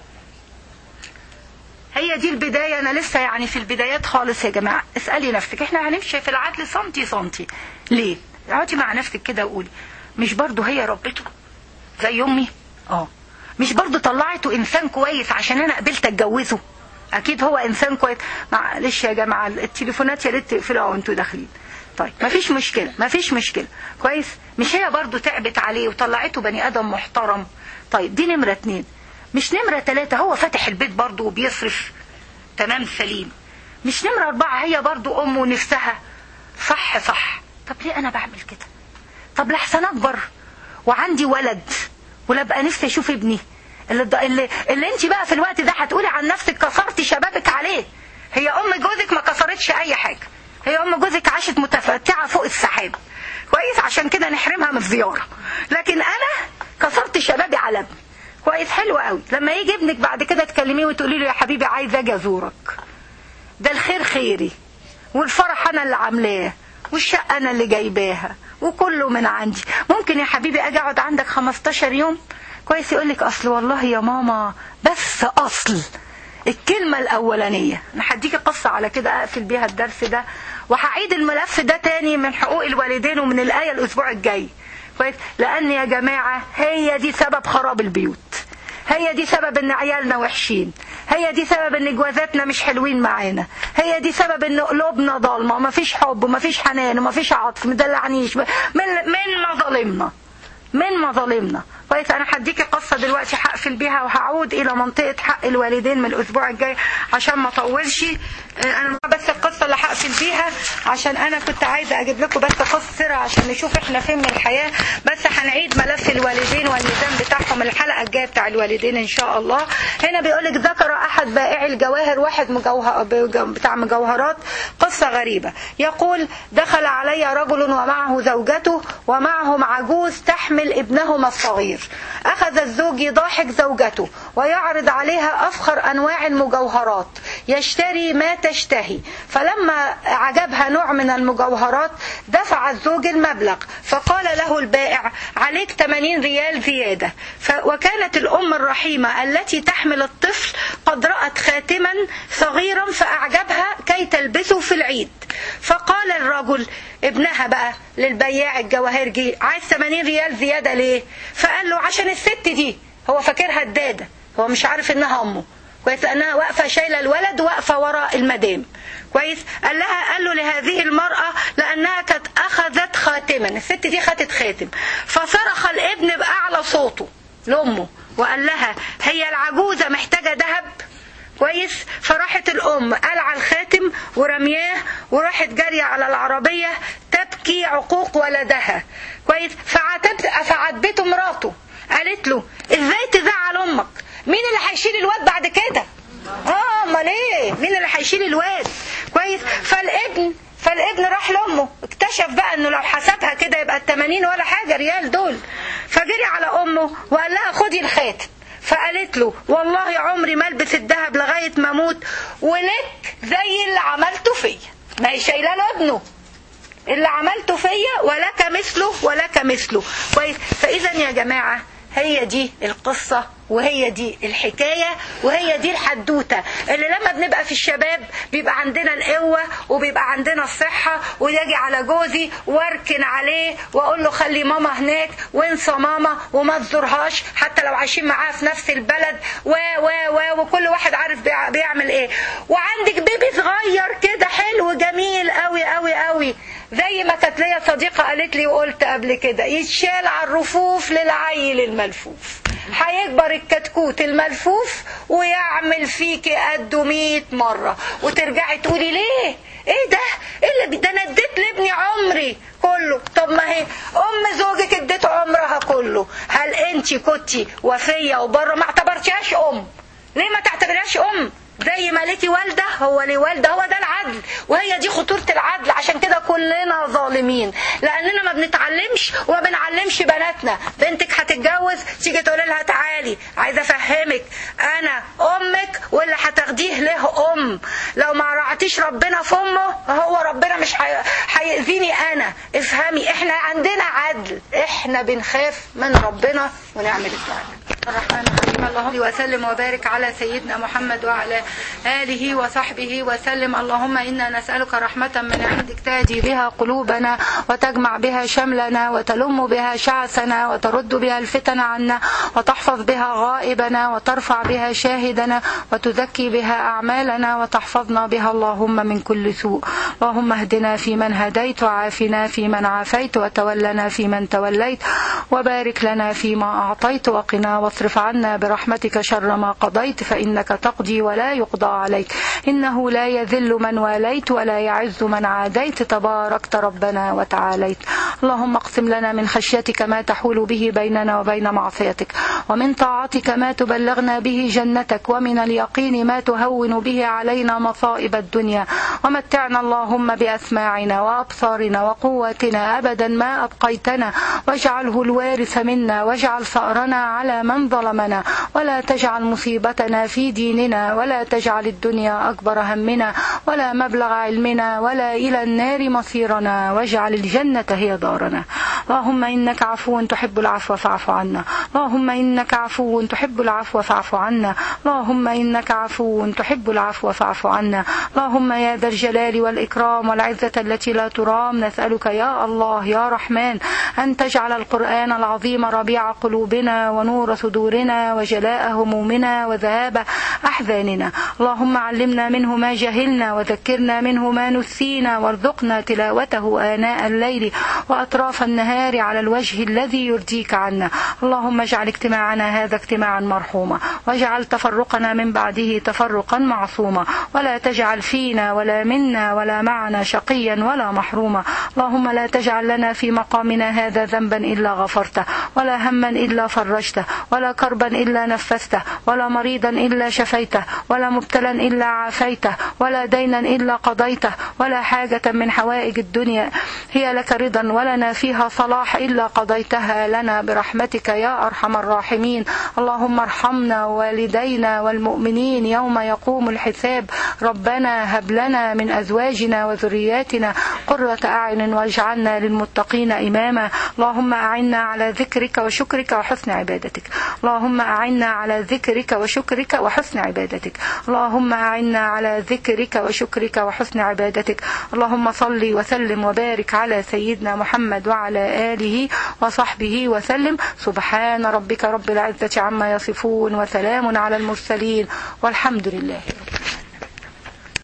هي دي البداية أنا لسه يعني في البدايات خالص يا جماعة اسألي نفسك احنا هنمشي في العدل سنتي سنتي ليه؟ اقعدي مع نفسك كده وقولي مش برضه هي ربته زي أمي؟ اه مش برضه طلعته إنسان كويس عشان أنا قبلت أتجوزه أكيد هو إنسان كويس معلش يا جماعة التليفونات يا ريت تقفلوها وأنتوا داخلين طيب مفيش مشكلة مفيش مشكلة كويس مش هي برضه تعبت عليه وطلعته بني آدم محترم طيب دي نمرة اتنين مش نمرة ثلاثة هو فاتح البيت برضه وبيصرف تمام سليم مش نمرة أربعة هي برضه أم ونفسها صح صح طب ليه أنا بعمل كده طب لحسن أكبر وعندي ولد ولا بقى نفسي أشوف ابني اللي, اللي, اللي انت بقى في الوقت ده هتقولي عن نفسك كسرتي شبابك عليه هي أم جوزك ما كسرتش أي حاجة هي أم جوزك عاشت متفتعة فوق السحاب كويس عشان كده نحرمها من الزيارة لكن أنا كسرت شبابي على ابني كويس حلو قوي لما يجي ابنك بعد كده تكلميه وتقولي له يا حبيبي عايز اجي ازورك ده الخير خيري والفرح انا اللي عاملاه والشقه انا اللي جايباها وكله من عندي ممكن يا حبيبي اجي اقعد عندك 15 يوم كويس يقول لك اصل والله يا ماما بس اصل الكلمة الأولانية أنا هديكي قصة على كده أقفل بيها الدرس ده وهعيد الملف ده تاني من حقوق الوالدين ومن الآية الأسبوع الجاي كويس لان يا جماعه هي دي سبب خراب البيوت هي دي سبب ان عيالنا وحشين هي دي سبب ان جوازاتنا مش حلوين معانا هي دي سبب ان قلوبنا ضالمه ومفيش حب ومفيش حنان ومفيش عطف مدلعنيش من من مظالمنا من مظالمنا كويس انا هديكي قصه دلوقتي هقفل بيها وهعود الى منطقه حق الوالدين من الاسبوع الجاي عشان ما اطولش انا بس القصه اللي هقفل بيها عشان انا كنت عايزه اجيب لكم بس قصه عشان نشوف احنا فين من الحياه بس هنعيد ملف الوالدين والميزان بتاعهم الحلقه الجايه بتاع الوالدين ان شاء الله هنا بيقول لك ذكر احد بائعي الجواهر واحد مجوهر بتاع مجوهرات قصه غريبه يقول دخل علي رجل ومعه زوجته ومعهم عجوز تحمل ابنهما الصغير أخذ الزوج يضاحك زوجته ويعرض عليها أفخر أنواع المجوهرات يشتري ما تشتهي فلما عجبها نوع من المجوهرات دفع الزوج المبلغ فقال له البائع عليك 80 ريال زيادة وكانت الأم الرحيمة التي تحمل الطفل قد رأت خاتما صغيرا فأعجبها كي تلبسه في العيد فقال الرجل ابنها بقى للبياع الجواهرجي عايز 80 ريال زيادة ليه فقال له عشان الست دي هو فاكرها الدادة هو مش عارف انها امه كويس لانها واقفه شايله الولد واقفه وراء المدام كويس قال لها قال له لهذه المراه لانها كانت اخذت خاتما الست دي خدت خاتم فصرخ الابن باعلى صوته لامه وقال لها هي العجوزه محتاجه ذهب كويس فراحت الام قلع الخاتم ورمياه وراحت جاريه على العربيه تبكي عقوق ولدها كويس فعتبت فعاتبته مراته قالت له ازاي تزعل امك مين اللي هيشيل الواد بعد كده اه امال ايه مين اللي هيشيل الواد كويس فالابن فالابن راح لامه اكتشف بقى انه لو حسبها كده يبقى ال 80 ولا حاجه ريال دول فجري على امه وقال لها خدي الخاتم فقالت له والله عمري ما البس الذهب لغايه ما اموت ولك زي اللي عملته فيا ما هي شايله له ابنه اللي عملته فيا ولك مثله ولك مثله كويس فاذا يا جماعه هي دي القصة وهي دي الحكاية وهي دي الحدوتة اللي لما بنبقى في الشباب بيبقى عندنا القوة وبيبقى عندنا الصحة ويجي على جوزي واركن عليه واقول له خلي ماما هناك وانسى ماما وما تزورهاش حتى لو عايشين معاها في نفس البلد و و و وكل واحد عارف بيع- بيعمل ايه وعندك بيبي صغير كده حلو جميل قوي قوي قوي زي ما كانت ليا صديقة قالت لي وقلت قبل كده يتشال على الرفوف للعيل الملفوف هيكبر الكتكوت الملفوف ويعمل فيكي قده 100 مرة وترجعي تقولي ليه ايه ده ايه اللي ده انا اديت لابني عمري كله طب ما هي ام زوجك اديت عمرها كله هل انت كنتي وفية وبره ما اعتبرتيهاش ام ليه ما تعتبريهاش ام زي ما ليكي والده هو ليه والده هو ده العدل وهي دي خطوره العدل عشان كده كلنا ظالمين لاننا ما بنتعلمش وما بنعلمش بناتنا بنتك هتتجوز تيجي تقول لها تعالي عايزه افهمك انا امك واللي هتاخديه له ام لو ما رعتيش ربنا في امه هو ربنا مش هي- هيأذيني انا افهمي احنا عندنا عدل احنا بنخاف من ربنا ونعمل الدعاء الرحمن الرحيم اللهم وسلم وبارك على سيدنا محمد وعلى آله وصحبه وسلم اللهم إنا نسألك رحمة من عندك تهدي بها قلوبنا وتجمع بها شملنا وتلم بها شعثنا وترد بها الفتن عنا وتحفظ بها غائبنا وترفع بها شاهدنا وتزكي بها أعمالنا وتحفظنا بها اللهم من كل سوء اللهم اهدنا فيمن هديت وعافنا فيمن عافيت وتولنا فيمن توليت وبارك لنا فيما أعطيت وقنا واصرف عنا برحمتك شر ما قضيت فإنك تقضي ولا يقضى عليك إنه لا يذل من واليت ولا يعز من عاديت تباركت ربنا وتعاليت اللهم اقسم لنا من خشيتك ما تحول به بيننا وبين معصيتك ومن طاعتك ما تبلغنا به جنتك ومن اليقين ما تهون به علينا مصائب الدنيا ومتعنا اللهم بأسماعنا وأبصارنا وقواتنا أبدا ما أبقيتنا واجعله الوارث منا واجعل ثأرنا على من ظلمنا ولا تجعل مصيبتنا في ديننا ولا تجعل الدنيا أكبر همنا ولا مبلغ علمنا ولا إلى النار مصيرنا واجعل الجنة هي دارنا اللهم إنك عفو تحب العفو فاعف عنا اللهم إنك عفو تحب العفو فاعف عنا اللهم إنك عفو تحب العفو فاعف عنا اللهم يا ذا الجلال والإكرام والعزة التي لا ترام نسألك يا الله يا رحمن أن تجعل القرآن العظيم ربيع قلوبنا ونور صدورنا وجلاء همومنا وذهاب أحزاننا اللهم علمنا منه ما جهلنا وذكرنا منه ما نسينا وارزقنا تلاوته آناء الليل وأطراف النهار على الوجه الذي يرضيك عنا اللهم اجعل اجتماعنا هذا اجتماعا مرحوما واجعل تفرقنا من بعده تفرقا معصوما ولا تجعل فينا ولا منا ولا معنا شقيا ولا محروما اللهم لا تجعل لنا في مقامنا هذا ذنبا إلا غفرته ولا هما إلا فرجته ولا كربا إلا نفسته ولا مريضا إلا شفيته ولا مبتلا إلا عافيته ولا دينا إلا قضيته ولا حاجة من حوائج الدنيا هي لك رضا ولنا فيها صلاح إلا قضيتها لنا برحمتك يا أرحم الراحمين اللهم ارحمنا ووالدينا والمؤمنين يوم يقوم الحساب ربنا هب لنا من أزواجنا وذرياتنا قرة أعين واجعلنا للمتقين إماما اللهم أعنا على ذكرك وشكرك وحسن عبادتك اللهم أعنا على ذكرك وشكرك وحسن عبادتك اللهم أعنا على ذكرك وشكرك وحسن عبادتك اللهم صل وسلم وبارك على سيدنا محمد وعلى آله وصحبه وسلم سبحان ربك رب العزة عما يصفون وسلام على المرسلين والحمد لله رب